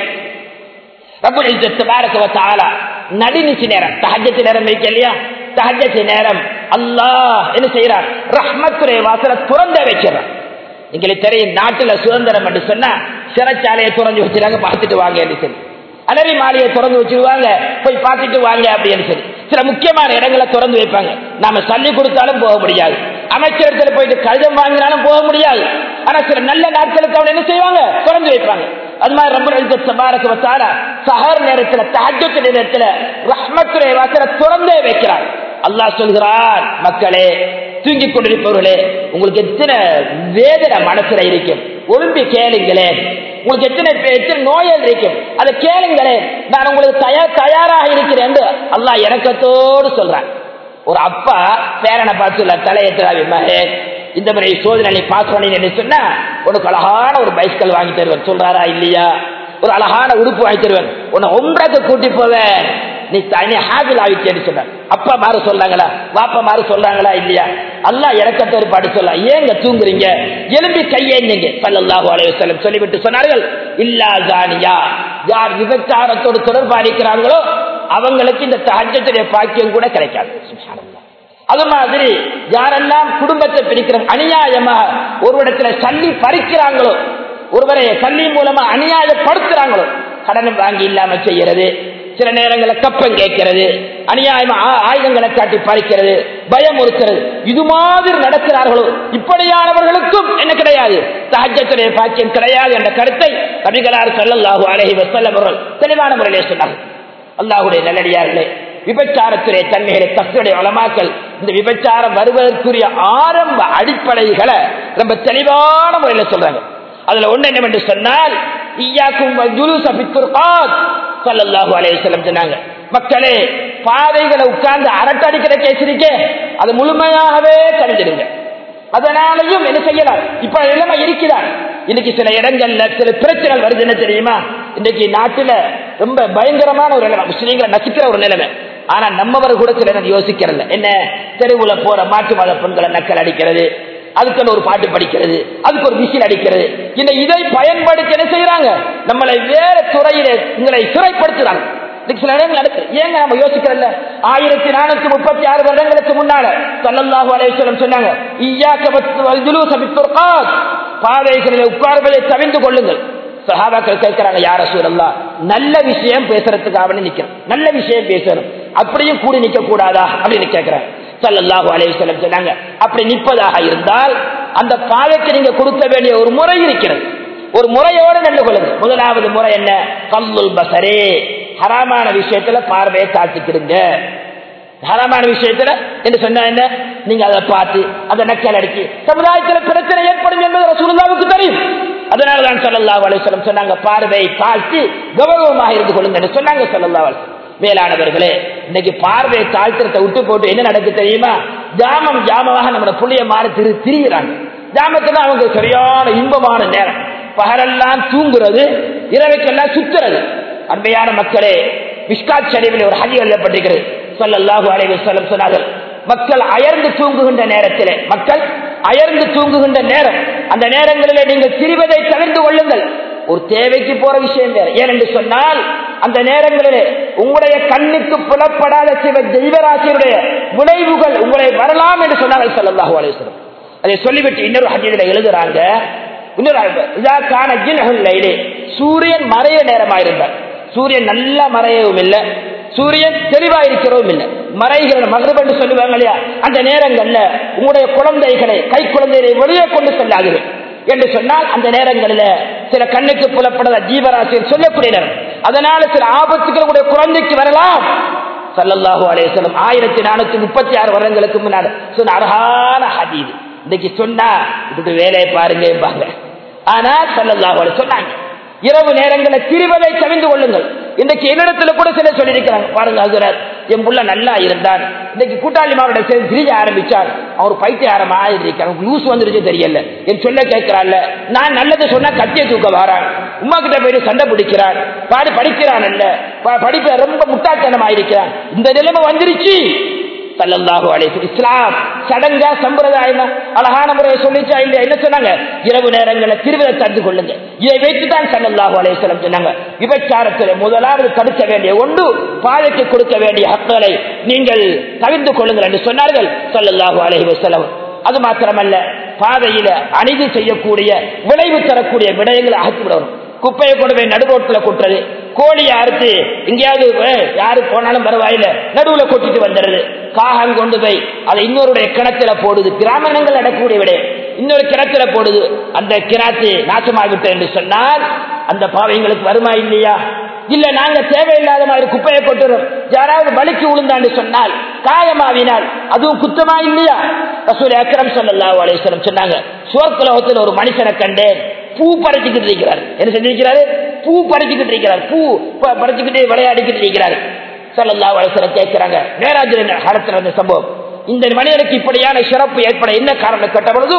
ரப்புல் இஸ்ஸத் தபாரக வ தஆலா நடுநிசி நேரம் தஹஜ்ஜத் நேரம் வைக்க இல்லையா தஹஜ்ஜத் நேரம் அல்லாஹ் என்ன செய்யறார் ரஹ்மத்துடைய வாசலை துறந்தே வைக்கிறார் எங்களுக்கு தெரியும் நாட்டுல சுதந்திரம் என்று சொன்னா சிறைச்சாலையை துறந்து வச்சிருக்காங்க பார்த்துட்டு வாங்க என்று சொல்லி அலரி மாலையை திறந்து வச்சிருவாங்க போய் பார்த்துட்டு வாங்க அப்படின்னு சொல்லி சில முக்கியமான இடங்களை திறந்து வைப்பாங்க நாம சல்லி கொடுத்தாலும் போக முடியாது அமைச்சரிடத்துல போயிட்டு கடிதம் வாங்கினாலும் போக முடியாது ஆனா சில நல்ல நாட்களுக்கு அவன் என்ன செய்வாங்க திறந்து வைப்பாங்க அது மாதிரி ரொம்ப எழுத்த சபாரக்கு வச்சாரா சஹர் நேரத்துல தஹஜத்து நேரத்துல ரஹ்மத்துடைய வாசல திறந்தே வைக்கிறார் அல்லாஹ் சொல்கிறார் மக்களே தூங்கிக் கொண்டிருப்பவர்களே உங்களுக்கு எத்தனை வேதனை மனசுல இருக்கும் ஒழும்பி கேளுங்களேன் உங்களுக்கு எத்தனை பே- எத்தனை நோய்கள் இருக்கும் அதை கேளுங்களேன் நான் உங்களுக்கு தயார் தயாராக இருக்கிறேன் என்று அல்லாஹ் இறக்கத்தோடு சொல்றான் ஒரு அப்பா பேரனை பார்த்து சொல்ல தலையெழுத்தாவி மகன் இந்த முறை சோதனை நீ பாஸ் பண்ணி சொன்னா உனக்கு அழகான ஒரு பைஸ்கல் வாங்கி தருவேன் சொல்றாரா இல்லையா ஒரு அழகான உடுப்பு வாங்கி தருவேன் உன்னை ஒன்றாக கூட்டி போவேன் நீ தனி ஹாபில் ஆகிட்டேன்னு சொன்னார் அப்பா மாறு சொல்றாங்களா வாப்பா மாறு சொல்றாங்களா இல்லையா அல்லாஹ் இறக்கத்தோடு பாடு சொல்ல ஏங்க தூங்குறீங்க எலும்பி கையேங்க சல்லல்லாஹு அலைஹி வஸல்லம் சொல்லிவிட்டு சொன்னார்கள் இல்லா ஜானியா யார் விபச்சாரத்தோடு தொடர்பாடிக்கிறார்களோ அவங்களுக்கு இந்த தஹஜ்ஜத்துடைய பாக்கியம் கூட கிடைக்காது சுப்ஹானல்லாஹ். அது மாதிரி யாரெல்லாம் குடும்பத்தை பிரிக்கிற அநியாயமாக ஒருவரிடத்துல சல்லி பறிக்கிறாங்களோ ஒருவரை சல்லி மூலமா அநியாயப்படுத்துறாங்களோ கடன் வாங்கி இல்லாம செய்யறது சில நேரங்களில் கப்பம் கேட்கிறது அநியாயமா ஆ- ஆயுதங்களை காட்டி பறிக்கிறது பயமுறுத்துறது இது மாதிரி நடக்கிறார்களோ இப்படியானவர்களுக்கும் என்ன கிடையாது சஹஜத்துடைய பாக்கியம் கிடையாது என்ற கருத்தை நபிகளார் ஸல்லல்லாஹு அலைஹி வஸல்லம் அவர்கள் தெளிவான முறையிலே சொன்னார்கள் அல்லாஹுடைய நல்லடியார்களே விபச்சாரத்துடைய தன்மைகளை தத்துடைய வளமாக்கல் இந்த விபச்சாரம் வருவதற்குரிய ஆரம்ப அடிப்படைகளை ரொம்ப தெளிவான முறையில் சொல்றாங்க அதுல ஒண்ணு என்னவென்று சொன்னால் ஈயாக்கும் ஜுலூஸ பித்துர்காத் ஸல்லல்லாஹு அலைஹி வஸல்லம் சொன்னாங்க மக்களே பாதைகளை உட்கார்ந்து அரட்டடிக்கிற கேஸ் இருக்கே அது முழுமையாகவே கணிஞ்சிடுங்க அதனாலையும் என்ன செய்யலாம் இப்ப நிலைமை இருக்கிறார் இன்னைக்கு சில இடங்கள்ல சில பிரச்சனைகள் வருது என்ன தெரியுமா இன்னைக்கு நாட்டுல ரொம்ப பயங்கரமான ஒரு நிலைமை முஸ்லீம்களை நசுக்கிற ஒரு நிலைமை ஆனா நம்மவர் கூட சில நேரம் யோசிக்கிறல்ல என்ன தெருவுல போற மாற்று மத பெண்களை நக்கல் அடிக்கிறது அதுக்குன்னு ஒரு பாட்டு படிக்கிறது அதுக்கு ஒரு விசில் அடிக்கிறது இந்த இதை பயன்படுத்தி என்ன செய்யறாங்க நம்மளை வேற துறையிலே உங்களை சிறைப்படுத்துறாங்க இன்னைக்கு சில இடங்கள் நடக்கு ஏங்க நம்ம யோசிக்கிறல்ல ஆயிரத்தி நானூத்தி முப்பத்தி ஆறு வருடங்களுக்கு முன்னால சல்லல்லாஹு அலைஹி வஸல்லம் சொன்னாங்க இய்யாக வல் ஜுலூஸ பித்துர்காத் பாதைகளில் உட்கார்வதை தவிர்த்து கொள்ளுங்கள் சஹாபாக்கள் கேட்கிறாங்க யார சூழல்லா நல்ல விஷயம் பேசுறதுக்காக நிக்கிறோம் நல்ல விஷயம் பேசணும் அப்படியும் கூடி நிக்க கூடாதா அப்படின்னு கேட்கிறேன் சல்லல்லாஹு அலைஹி வஸல்லம் சொன்னாங்க அப்படி நிற்பதாக இருந்தால் அந்த பாதைக்கு நீங்க கொடுக்க வேண்டிய ஒரு முறை இருக்கிறது ஒரு முறையோடு நின்று கொள்ளுங்க முதலாவது முறை என்ன கல்லுல் பசரே ஹராமான விஷயத்துல பார்வையை தாழ்த்திக்கிடுங்க ஹராமான விஷயத்துல என்று சொன்னா என்ன நீங்க அதை பார்த்து அதை நக்கல் அடிச்சு சமுதாயத்துல பிரச்சனை ஏற்படும் என்பது ரசூலுல்லாவுக்கு தெரியும் அதனாலதான் ஸல்லல்லாஹு அலைஹி வஸல்லம் சொன்னாங்க பார்வை தாழ்த்தி கௌரவமாக இருந்து கொள்ளுங்க என்று சொன்னாங்க ஸல்லல்லாஹு அலைஹி வஸல்லம். மேலானவர்களே இன்னைக்கு பார்வை தாழ்த்திரத்தை விட்டு போட்டு என்ன நடக்கு தெரியுமா ஜாமம் ஜாமமாக நம்மளோட புள்ளிய மாறி திரு திரிகிறாங்க ஜாமத்துல அவங்க சரியான இன்பமான நேரம் பகலெல்லாம் தூங்குறது இரவைக்கெல்லாம் சுத்துறது அன்பையான மக்களே மிஷ்காத் ஷரீஃபில் ஒரு ஹதி எழுதப்பட்டிருக்கிறது சொல்லல்லாஹு அலைஹி வஸல்லம் சொன்னார்கள் மக்கள் அயர்ந்து தூங்குகின்ற நேரத்திலே மக்கள் அயர்ந்து தூங்குகின்ற நேரம் அந்த நேரங்களிலே நீங்கள் திரிவதை தவிர்த்து கொள்ளுங்கள் ஒரு தேவைக்கு போற விஷயம் வேற ஏனென்று சொன்னால் அந்த நேரங்களிலே உங்களுடைய கண்ணுக்கு புலப்படாத சிவ தெய்வராசியுடைய விளைவுகள் உங்களை வரலாம் என்று சொன்னார்கள் சொல்லல்லாஹு அலைஹி வஸல்லம் அதை சொல்லிவிட்டு இன்னொரு ஹதீஸ்ல எழுதுறாங்க இன்னொரு இதா கான ஜின்ஹுல் லைலி சூரியன் மறைய நேரமாயிருந்தார் சூரியன் நல்லா மறையவும் இல்லை சூரியன் தெளிவா இருக்கிறதும் இல்லை மறைகிற மகரப் என்று சொல்லுவாங்க இல்லையா அந்த நேரங்கள்ல உங்களுடைய குழந்தைகளை கை குழந்தைகளை வெளியே கொண்டு செல்லாதீர்கள் என்று சொன்னால் அந்த நேரங்களில் சில கண்ணுக்கு புலப்படாத ஜீவராசியில் சொல்லக்கூடிய நேரம் அதனால சில ஆபத்துகள் உங்களுடைய குழந்தைக்கு வரலாம் சல்லல்லாஹு அலையம் ஆயிரத்தி நானூத்தி முப்பத்தி ஆறு வருடங்களுக்கு முன்னாடி சொன்ன அழகான ஹதீது இன்னைக்கு சொன்னா இதுக்கு வேலையை பாருங்க ஆனா சல்லல்லாஹு அலைஹி சொன்னாங்க இரவு நேரங்களில் திரிவதை தவிந்து கொள்ளுங்கள் இன்றைக்கு என்னிடத்துல கூட சில சொல்லியிருக்கிறாங்க பாருங்க ஹசரத் என் புள்ள நல்லா இருந்தான் இன்னைக்கு கூட்டாளி மாவோட சேர்ந்து திரிய ஆரம்பிச்சார் அவர் பைத்தியாரமா இருக்காங்க லூஸ் வந்துருச்சு தெரியல என் சொல்ல கேட்கிறான்ல நான் நல்லது சொன்னா கத்திய தூக்க வாரான் உமா கிட்ட போயிட்டு சண்டை பிடிக்கிறான் பாடு படிக்கிறான் அல்ல படிப்ப ரொம்ப முட்டாள்தனமா இருக்கிறான் இந்த நிலைமை வந்துருச்சு சல்லல்லாஹு அலைஹி இஸ்லாம் சடங்கா சம்பிரதாயமா அழகான முறையை சொல்லிச்சா இல்லையா என்ன சொன்னாங்க இரவு நேரங்களில் திருவிழா தந்து கொள்ளுங்க இதை வைத்துதான் சல்லல்லாஹு அலைஹிஸ்ஸலாம் சொன்னாங்க விபச்சாரத்தில் முதலாவது தடுக்க வேண்டிய ஒன்று பாதைக்கு கொடுக்க வேண்டிய ஹக்களை நீங்கள் தவிர்த்து கொள்ளுங்கள் என்று சொன்னார்கள் சல்லல்லாஹு அலைஹி வஸல்லம் அது மாத்திரமல்ல பாதையில அநீதி செய்யக்கூடிய விளைவு தரக்கூடிய விடயங்களை அகற்றிவிடணும் குப்பையை கொண்டு போய் நடுரோட்டில் கொட்டுறது கோழியை அறுத்து எங்கேயாவது யாரு போனாலும் பரவாயில்ல நடுவுல கொட்டிட்டு வந்துடுறது காகம் கொண்டு போய் அதை இன்னொருடைய கிணத்துல போடுது கிராமங்கள் நடக்கக்கூடிய விட இன்னொரு கிணத்துல போடுது அந்த கிணத்து நாசமாகிவிட்டது என்று சொன்னால் அந்த பாவைங்களுக்கு வருமா இல்லையா இல்ல நாங்க தேவையில்லாத மாதிரி குப்பையை கொட்டுறோம் யாராவது வலிக்கு விழுந்தான்னு சொன்னால் காயமாவினால் அதுவும் குத்தமா இல்லையா ரசூல் அக்ரம் சல்லா அலேஸ்வரம் சொன்னாங்க சுவர்குலகத்தில் ஒரு மனுஷனை கண்டேன் பூ பறிச்சுக்கிட்டு இருக்கிறார் என்ன செஞ்சிருக்கிறாரு பூ பறிச்சுக்கிட்டு இருக்கிறார் பூ பறிச்சுக்கிட்டு விளையாடிக்கிட்டு இருக்கிறார் சல்லல்லா வளசரம் கேட்கிறாங்க மேராஜ் காலத்தில் வந்த சம்பவம் இந்த மனிதனுக்கு இப்படியான சிறப்பு ஏற்பட என்ன காரணம் கேட்ட பொழுது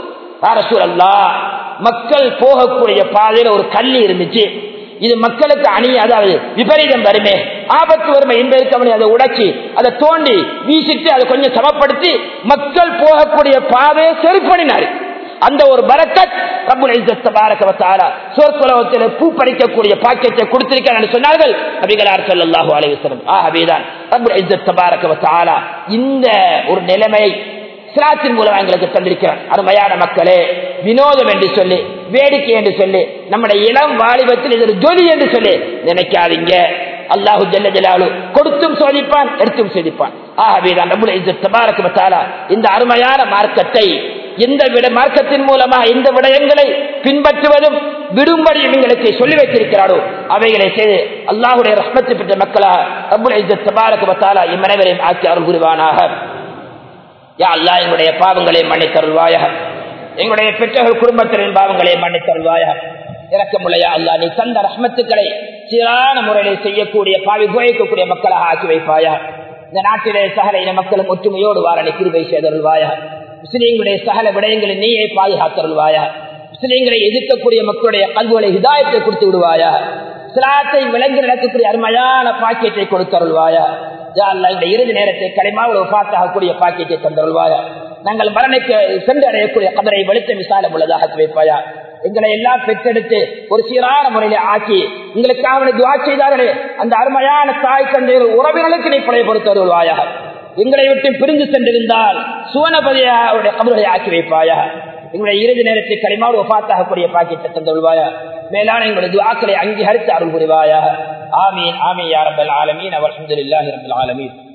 அரசூரல்லா மக்கள் போகக்கூடிய பாதையில ஒரு கல்லி இருந்துச்சு இது மக்களுக்கு அணி அதாவது விபரீதம் வருமே ஆபத்து வருமே என்பதற்கு அவனை அதை உடைச்சி அதை தோண்டி வீசிட்டு அதை கொஞ்சம் சமப்படுத்தி மக்கள் போகக்கூடிய பாதையை செருப்பணினார் அந்த ஒரு பரக்கத் ரப்புல் இஸ்ஸத் தபாரக வ தஆலா சொர்க்கலோகத்தில் பூ பறிக்கக்கூடிய பாக்கியத்தை கொடுத்திருக்கிறார் சொன்னார்கள் நபிகளார் ஸல்லல்லாஹு அலைஹி வஸல்லம் ஆகவேதான் ரப்புல் இஸ்ஸத் தபாரக வ தஆலா இந்த ஒரு நிலைமையை இஸ்லாத்தின் மூலம் எங்களுக்கு தந்திருக்கிறார் அருமையான மக்களே வினோதம் என்று சொல்லி வேடிக்கை என்று சொல்லி நம்முடைய இளம் வாலிபத்தில் இது ஒரு ஜொலி என்று சொல்லி நினைக்காதீங்க அல்லாஹு ஜல்ல ஜலாலு கொடுத்தும் சோதிப்பான் எடுத்தும் சோதிப்பான் ஆகவேதான் நம்முடைய இந்த தபாரக்கு மத்தாலா இந்த அருமையான மார்க்கத்தை எந்த விட மார்க்கத்தின் மூலமாக இந்த விடயங்களை பின்பற்றுவதும் விடும்படியும் எங்களுக்கு சொல்லி வைத்திருக்கிறாரோ அவைகளை செய்து அல்லாஹுடைய ரஹ்மத்தை பெற்ற மக்களா ரபுல் இஸ்ஸத் தபாரக்கு மத்தாலா இம்மனைவரையும் ஆக்கி அருள் புரிவானாக யா அல்லா எங்களுடைய பாவங்களை மன்னித்தருள்வாயாக எங்களுடைய பெற்றோர்கள் குடும்பத்தினரின் பாவங்களை மன்னித்தருள்வாயாக இறக்கமுள்ளையா அல்லா நீ தந்த ரஹ்மத்துக்களை சீரான முறையில் செய்யக்கூடிய பாவி கோயிக்கக்கூடிய மக்களாக ஆக்கி வைப்பாயா இந்த நாட்டிலே சகல இன மக்களும் ஒற்றுமையோடு வாரணி கிருபை செய்தருள்வாயா முஸ்லீம்களுடைய சகல விடயங்களை நீயே பாதுகாத்தருள்வாயா முஸ்லீம்களை எதிர்க்கக்கூடிய மக்களுடைய கல்விகளை ஹிதாயத்தை கொடுத்து விடுவாயா சிலாத்தை விளங்கி நடக்கக்கூடிய அருமையான பாக்கியத்தை கொடுத்தருள்வாயா இந்த இறுதி நேரத்தை களிமாவில் பார்த்தாகக்கூடிய பாக்கியத்தை தந்தருள்வாயா நாங்கள் மரணிக்கு சென்று அடையக்கூடிய கதரை வெளிச்சம் விசாலம் உள்ளதாக வைப்பாயா எங்களை எல்லாம் பெற்றெடுத்து ஒரு சீரான முறையில ஆக்கி எங்களுக்காக துவா செய்தார்களே அந்த அருமையான தாய் தந்தையர் உறவினர்களுக்கு நீ பழைய பொறுத்தருள்வாயா எங்களை விட்டு பிரிந்து சென்றிருந்தால் சுவனபதியாவுடைய கபர்களை ஆக்கி வைப்பாயா எங்களுடைய இறுதி நேரத்தை களிமாவோடு ஒப்பாத்தாகக்கூடிய பாக்கியத்தை தந்துள்வாயா மேலான எங்களுடைய துவாக்களை அங்கீகரித்து அருள் புரிவாயா ஆமீன் ஆமீன் யாரபல் ஆலமீன் அவர் அஹமதுல்லாஹி ரபுல் ஆலமீன்